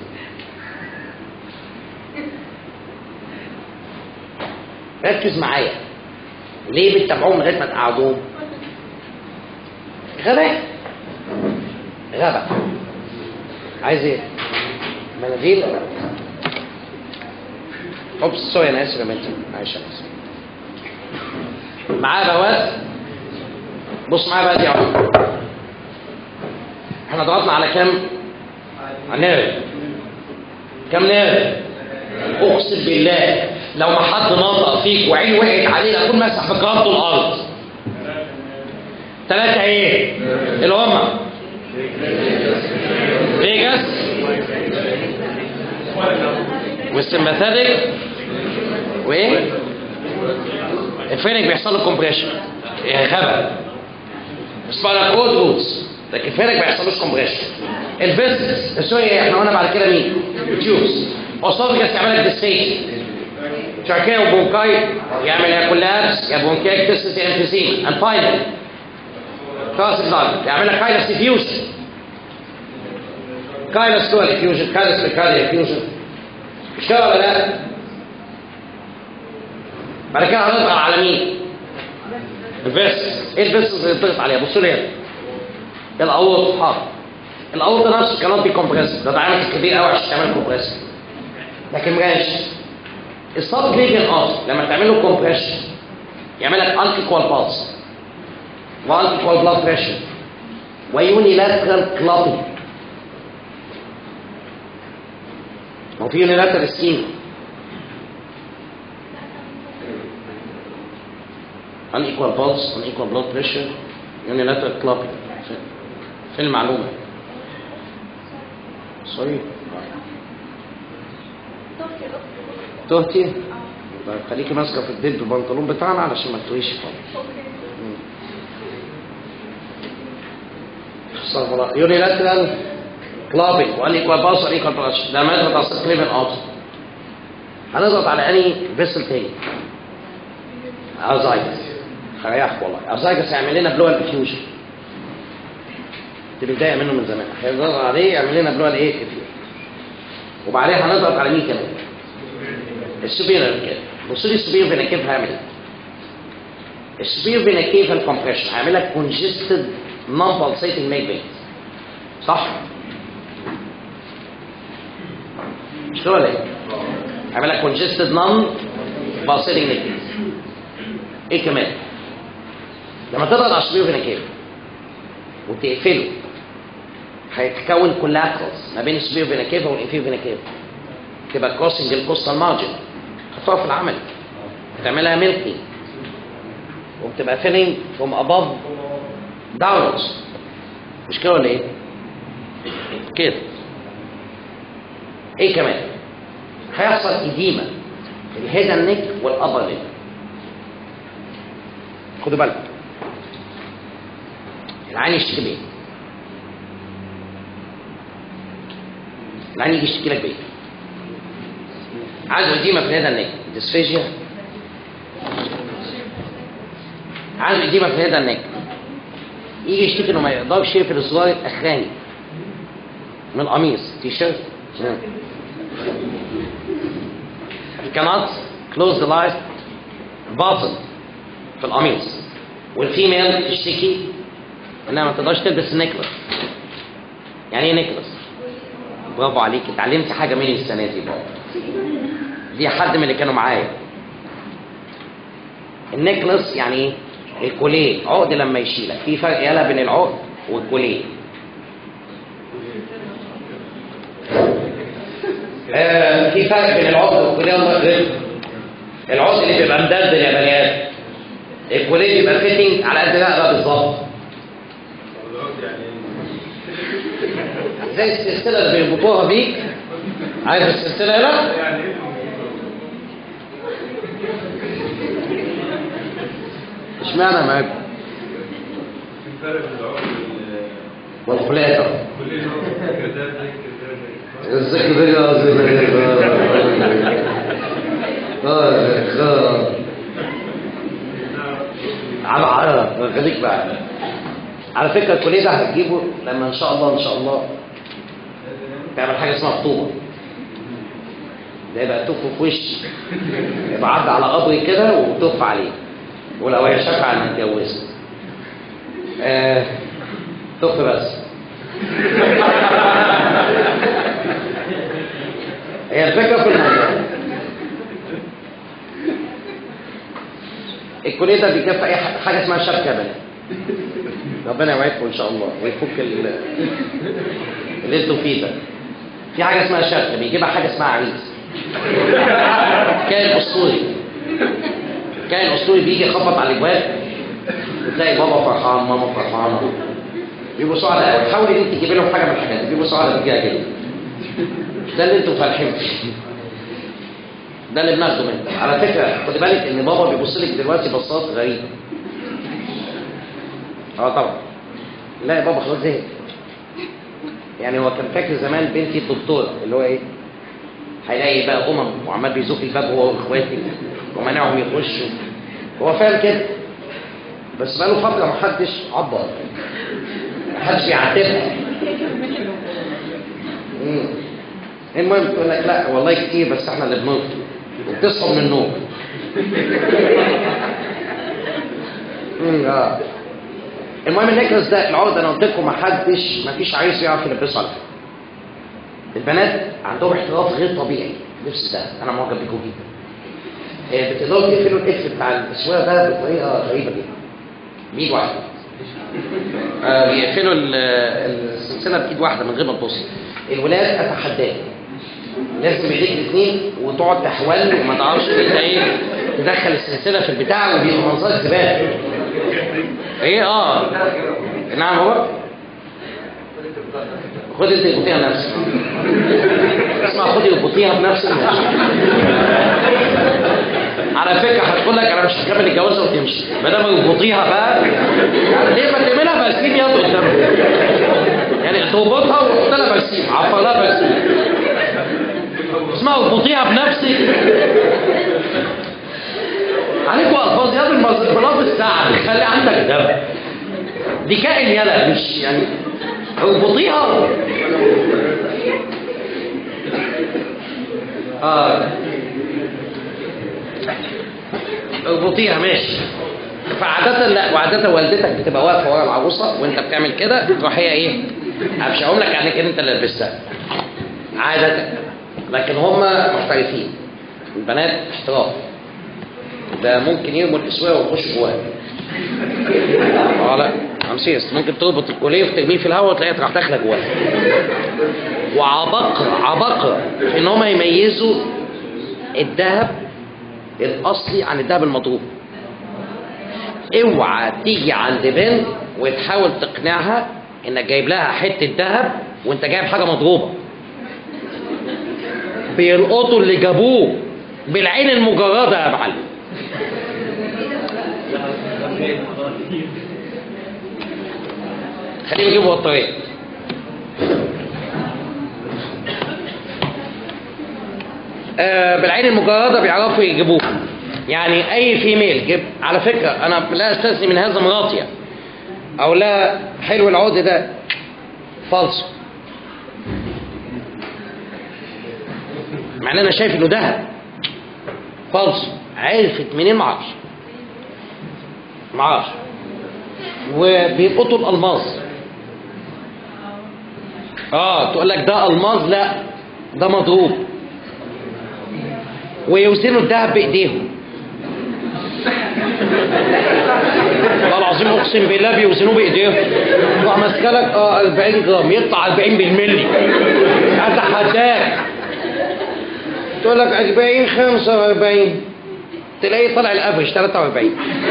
ركز معايا ليه بتتابعوهم لغايه ما تقعدوهم غباء غباء عايز ايه مناديل اوبس سوري انا اسف يا بنتي معلش انا اسف معايا بواب بص معايا بقى دي اهو احنا ضغطنا على كام على نيرف كام نيرف اقسم بالله لو ما حد نطق فيك وعين وقعت عليه اكون مسح في كرامته الارض ثلاثة ايه اللي هما فيجاس والسمباثيك وايه الفينك بيحصل له كومبريشن غبا سباينال كورد روتس لكن الفينك ما بيحصلوش كومبريشن الفيس سوري احنا قلنا بعد كده مين تيوبس اوسوفيجاس يعمل لك ديستيشن تراكيه وبونكاي يعمل يا كولابس يا بونكيكتس يا انفيزيما اند فاينل كاس بلاد يعمل لك كايلس ديفيوجن كايلس دول ديفيوجن كايلس ميكالي ديفيوجن مش كده ولا لا؟ بعد كده هنضغط على مين؟ الفيس ايه الفيس اللي بتضغط عليها؟ بصوا لي هنا الاورط حاضر الاورط نفسه كانت بي كومبريسيف ده دايمتر كبير قوي عشان تعمل كومبريسيف لكن ماشي الصاب جليجن اه لما تعمل له كومبريشن يعمل لك انتيكوال بالس unequal blood pressure ويونيلاترال كلابي هو في يونيلاترال سكين unequal pulse unequal blood pressure unilateral clubbing في المعلومة سوري تهتي طيب خليكي ماسكه في الدب البنطلون بتاعنا علشان ما تتوهيش خالص استغفر الله يونيلاترال كلابينج وان ايكوال باس وان ايكوال باس ده ماده بتاع كليفن اوت هنضغط على اني فيسل تاني ازايجس هريحك والله ازايجس هيعمل لنا بلوال ديفيوجن كنت متضايق منه من زمان هنضغط عليه يعمل لنا بلوال ايه ديفيوجن وبعدين هنضغط على مين كمان السوبيريور كده بصوا لي السوبيريور فينا كيف هيعمل ايه السوبيريور فينا كيف الكومبريشن هيعمل لك كونجستد نون pulsating neck veins صح مش كده ولا ايه هيعمل لك congested non pulsating neck veins ايه كمان لما تضغط على السوبيريور فينا كيف وتقفله هيتكون كولاترالز ما بين السوبيريور فينا كيف والانفيريور فينا كيف تبقى كروسنج الكوستال مارجن هتقف في العمل تعملها ميلكي وبتبقى فيلينج فروم اباف داونز مش كده ولا ايه؟ كده ايه كمان؟ هيحصل اديمه الهيد نيك والابر نيك خدوا بالك العين يشتكي بايه؟ العين يجي يشتكي لك بايه؟ عنده اديمه في الهيد نيك ديسفيجيا عنده اديمه في الهيد نيك يجي يشتكي انه ما يقدرش يقفل الزرار الاخراني من القميص تي شيرت cannot close the light button في القميص والفيميل تشتكي انها ما تقدرش تلبس نيكلس يعني ايه نيكلس برافو عليك اتعلمت حاجه مني السنه دي بابا دي حد من اللي كانوا معايا النيكلس يعني ايه الكوليه عقد لما يشيلك في فرق يالا بين العقد والكوليه آه في فرق بين العقد والكوليه الله يخليك العقد اللي بيبقى مدلدل يا بني ادم الكوليه بيبقى فيتنج على قد الرقبه بالظبط زي السلسله اللي بيربطوها بيك عارف السلسله لا اشمعنى معاكم والخلاصه الذكر ده اه على على خليك بقى على فكره الكوليه ده هتجيبه لما ان شاء الله ان شاء الله تعمل حاجه اسمها خطوبه ده يبقى تف في وشي يبقى عدى على قبري كده وتف عليه ولو هي شافعه انا متجوزه آه تف بس هي الفكره في الموضوع الكوليه ده بيكفي اي حاجه اسمها شبكه يا بنات ربنا يوعدكم ان شاء الله ويفك ال- اللي انتوا فيه ده في حاجه اسمها شبكه بيجيبها حاجه اسمها عريس كائن اسطوري كائن اسطوري بيجي يخبط على الابواب وتلاقي بابا فرحان ماما فرحانه بيبقوا سعداء قوي حاولي ان انت تجيبي لهم حاجه من الحاجات دي بيبقوا سعداء بيجيها كده ده اللي انتوا فالحين فيه ده اللي بناخده منه على فكره خدي بالك ان بابا بيبص لك دلوقتي بصات غريبه اه طبعا لا يا بابا خلاص زهق يعني هو كان فاكر زمان بنتي الدكتوره اللي هو ايه هيلاقي بقى امم وعمال بيزق الباب هو واخواتي ومنعهم يخشوا هو فاهم كده بس بقاله فتره ما حدش عبر ما حدش بيعاتبها مم. المهم تقول لك لا والله كتير بس احنا اللي بنطلب وبتصحوا من النوم مم، اه المهم النكرس ده العقد انا قلت لكم ما حدش ما فيش عريس يعرف يلبسه على فكره البنات عندهم احتراف غير طبيعي اللبس ده انا معجب بيكم جدا آه، بتقدروا تقفلوا الاكس بتاع الاسوار ده بطريقه غريبه جدا 100 واحد آه، بيقفلوا ال- السلسله بايد واحده من غير ما تبص الولاد اتحداك لازم بايديك الاثنين وتقعد تحول وما تعرفش انت ايه تدخل السلسله في البتاع وبيبقى منظرك زباله ايه اه نعم هو خد انت البطيئه بنفسك اسمع خدي البطيئه بنفسك ماشي. على فكره هتقول لك انا مش هكمل الجوازه وتمشي ما دام البطيئه بقى ليه ما تعملها برسيم يد قدامها يعني تربطها وتحط لها برسيم عفر لها برسيم اسمها البطيئه بنفسك عليكم الفاظ يا ابن بلاط الساعه خلي عندك دم دي كائن يلا مش يعني اربطيها اه اربطيها ماشي فعادة لا وعادة والدتك بتبقى واقفة ورا العروسة وانت بتعمل كده تروح هي ايه؟ هبشعهم لك يعني كده انت اللي لبستها. عادة لكن هم محترفين. البنات احتراف. ده ممكن يرموا الاسويه ويخشوا جواها. اه لا ام سيريس ممكن تربط الكوليه وترميه في الهواء وتلاقيها تروح داخله جواها. وعبقرة عبقرة في ان هم يميزوا الذهب الاصلي عن الذهب المضروب. اوعى تيجي عند بنت وتحاول تقنعها انك جايب لها حته ذهب وانت جايب حاجه مضروبه بيلقطوا اللي جابوه بالعين المجرده يا معلم خليهم يجيبوا بطاريه آه بالعين المجرده بيعرفوا يجيبوه يعني اي فيميل جيب على فكره انا لا استثني من هذا مراتي او لا حلو العود ده فالص مع ان انا شايف انه ذهب فالص عرفت منين معرفش معرفش وبيلقطوا الالماس اه تقول لك ده الماس لا ده مضروب ويوزنوا الذهب بايديهم والله العظيم اقسم بالله بيوزنوه بايديهم تروح ماسكه لك اه 40 جرام يطلع 40 بالملي اتحداك تقول لك 40 45 تلاقيه طلع الافرج 43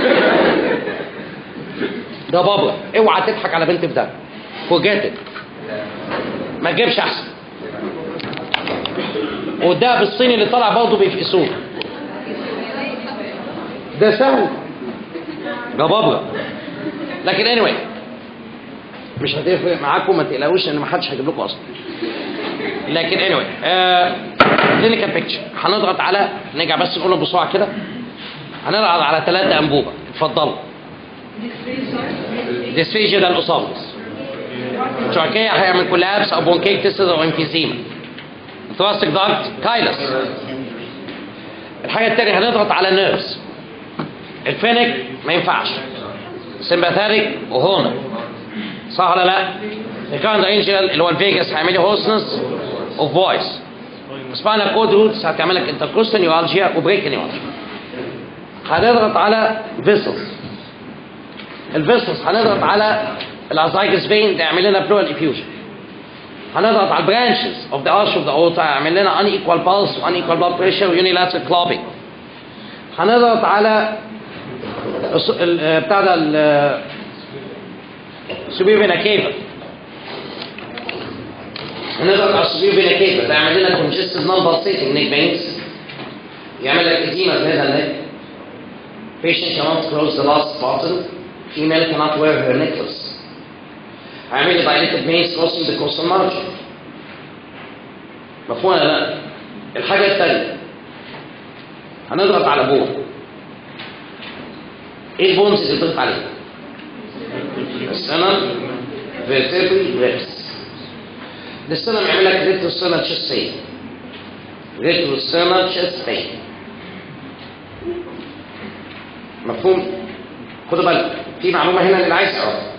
ده بابا اوعى تضحك على بنت في ده فوجاتك ما تجيبش احسن والدهب الصيني اللي طلع برضه بيفقسوه ده سهل ده بابا لكن anyway مش هتفرق معاكم ما تقلقوش ان ما حدش هيجيب لكم اصلا لكن anyway كلينيكال بيكتشر هنضغط على نرجع بس نقولهم بسرعه كده هنضغط على ثلاثه انبوبه اتفضلوا ديسفيجيا ده الاسامبس شركية هيعمل كولابس او بونكيك تيستس او انفيزيما ثراستيك دارت كايلس الحاجه الثانيه هنضغط على النيرفز الفينك ما ينفعش سمباثيك وهونا صح ولا لا؟ الكارنت انجل اللي هو الفيجاس هيعمل لي هوسنس اوف فويس سباينال كود روتس هتعمل لك انتركوستال نيوالجيا وبريك نيوالجيا هنضغط على فيسلز الفيسلز هنضغط على الازايجس فين ده يعمل لنا بلورال افيوجن هنضغط على البرانشز اوف ذا ارش اوف ذا اورتا يعمل لنا ان ايكوال بالس وان ايكوال بلاد بريشر ويونيلاترال كلوبينج هنضغط على الص- ال- آه، بتاع ده السوبير فينا كيفا هنضغط على السوبير فينا كيفا ده يعمل لنا كونجستد نون بالسيتنج نيك فينز يعمل لك اديما في هذا النيك patient cannot close the last button female cannot wear her necklace هيعمل لي dilated veins crossing the coastal margin مفهوم ولا لا؟ الحاجة الثانية هنضغط على بون ايه البونز اللي بتضغط عليها؟ السنم vertebrae ribs ده السنم يعمل لك retrosternal chest pain retrosternal chest pain مفهوم؟ خدوا بالك في معلومة هنا اللي عايز اعرفها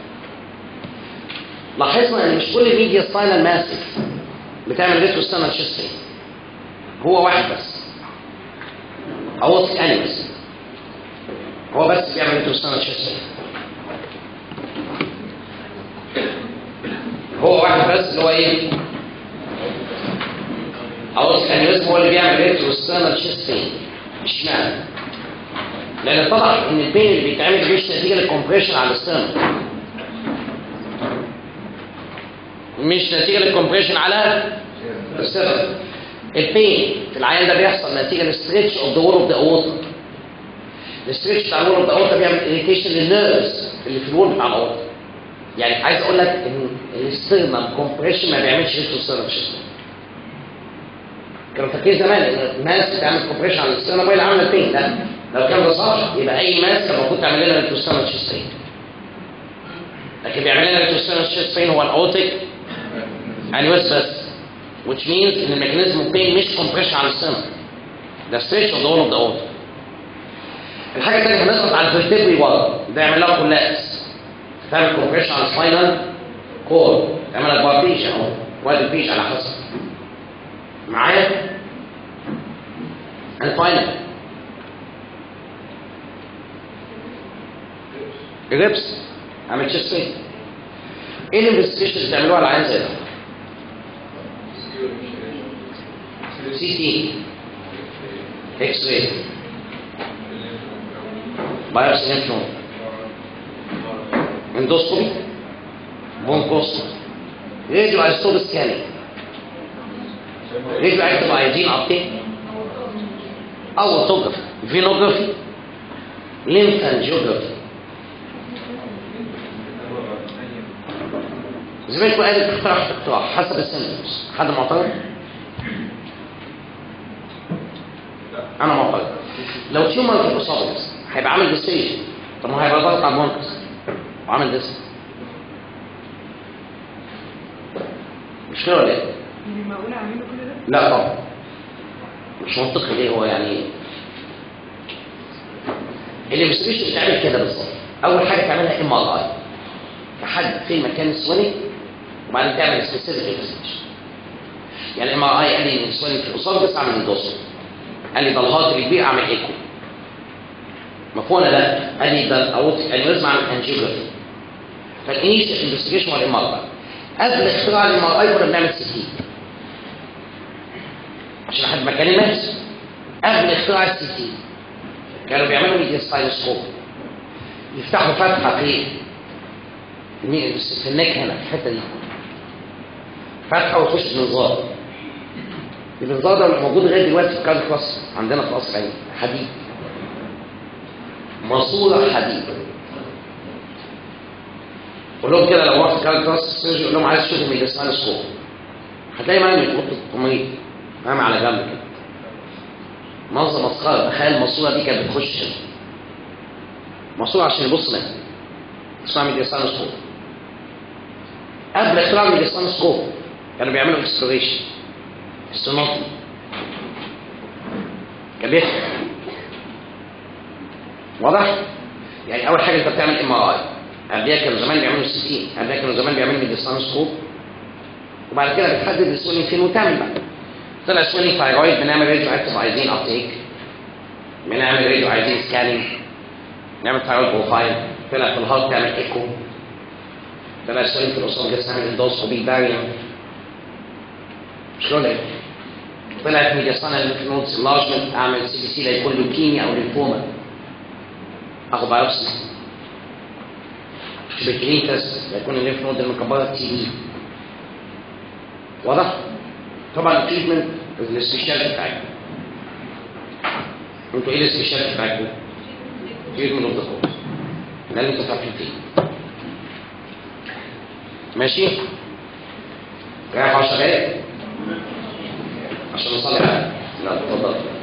لاحظنا ان مش كل ميديا سباينال ماسك بتعمل ريتروستانال chest pain هو واحد بس اورتيك انيمس هو بس بيعمل ريتروستانال chest pain فايبرس اللي هو ايه؟ اورتيك انيوريزم هو اللي بيعمل ريتروسترنال تشيست بين اشمعنى؟ لان طبعا ان البين اللي بيتعمل مش نتيجه للكومبريشن على السترنال مش نتيجه للكومبريشن على السترنال البين في العيان ده بيحصل نتيجه للستريتش اوف ذا وول اوف ذا اورتا الستريتش بتاع الوول اوف ذا اورتا بيعمل اريتيشن للنيرفز اللي في الوول بتاع الاورتا يعني عايز اقول لك ان الاسترنال كومبريشن ما بيعملش ريتروسترنال تشيست كانوا فاكرين زمان ان الناس بتعمل كومبريشن على الاسترنال هي اللي عامله البين لا لو كان ده صح يبقى اي ماس كان المفروض تعمل لنا ريتروسترنال تشيست بين لكن بيعمل لنا ريتروسترنال تشيست بين هو الاوتيك انيوس بس which means ان الميكانيزم اوف بين مش كومبريشن على السنة ده ستريتش اوف ذا وول اوف ذا اورتا الحاجه الثانيه هنضغط على الفيرتبري ورا ده يعمل لها كولابس تعمل كومبريشن على السباينال كور تعمل لك بارتيشن اهو وادي البيش على حسب معايا and finally الريبس عمل تشيست بين ايه الانفستيجيشن اللي بتعملوها على العيان زي ده؟ سي تي اكس راي بايوبسي ليمف نود اندوسكوبي بونكوسكوبي راديو ايزوتوب سكاننج راديو ايزوتوب عايزين ابتيك او اوتوجرافي فينوجرافي ليمفانجيوجرافي زميلكم قال اقتراح اقتراح حسب السيمتومز حد معترض؟ انا معترض لو تيومر في الاسوفجس هيبقى عامل ديستيشن طب ما هو هيبقى ضغط على المونكس وعامل ديست مش كده ولا ايه؟ يعني معقول اعمله كل ده؟ لا طبعا مش منطقي ليه هو يعني الانفستيجيشن بتعمل كده بالظبط اول حاجه تعملها ام ار اي تحدد فين مكان السوينج وبعدين تعمل سبيسيفيك انفستيجيشن يعني الام ار اي قال لي ان السوينج في الاسوفجس اعمل اندوسكوبي قال لي ده الهارت الكبير اعمل ايكو مفهوم ولا لا؟ قال لي ده الاورتيك انيوريزم اعمل انجيوجرافي فالانيشال انفستيجيشن هو الام ار اي قبل اختراع الام ار اي كنا بنعمل سي تي عشان لحد ما كان الناس قبل اختراع السي تي كانوا بيعملوا ميدياستايلوسكوب يفتحوا فتحه في في النك هنا في الحته دي فتحه وتخش منظار المنظار ده موجود لغايه دلوقتي في كذا قصر عندنا في قصر عين حديد ماسوره حديد قول لهم كده لو رحت كذا قصر السيرجن قول لهم عايز تشوفوا ميدياستايلوسكوب هتلاقي مرمي في اوضه التمريض مرمي على جنب كده منظر مسخره تخيل الماسوره دي كانت بتخش هنا ماسوره عشان يبص منها اسمها ميدياستايلوسكوب قبل اختراع الميدياستايلوسكوب كانوا بيعملوا اكسبلوريشن استناطي كان بيفهم واضح؟ يعني اول حاجه انت بتعمل ام ار اي قبلها كانوا زمان بيعملوا سي تي قبلها كانوا زمان بيعملوا ميدياستايلوسكوب وبعد كده بتحدد السويلنج فين وتعمل بقى طلع سويلنج ثايرويد بنعمل راديو اكتف عايزين ابتيك بنعمل راديو عايزين سكاننج نعمل ثايرويد بروفايل طلع في الهارت تعمل ايكو طلع سويلنج في الاسوفجس نعمل اندوسكوبي باريوم مش كده طلعت ميدياستاينال ليمف نودز انلارجمنت اعمل سي بي سي لا يكون لوكيميا او ليمفوما اخد بايوبسي بكليتس لا يكون الليمف نود المكبره تي بي واضح؟ طبعا التريتمنت السبيشال بتاعكم انتوا ايه السبيشال بتاعكم؟ تريتمنت اوف ذا كورس ده اللي انتوا فاكرين فيه ماشي؟ رايح 10 دقايق عشان نصلي على لا اتفضل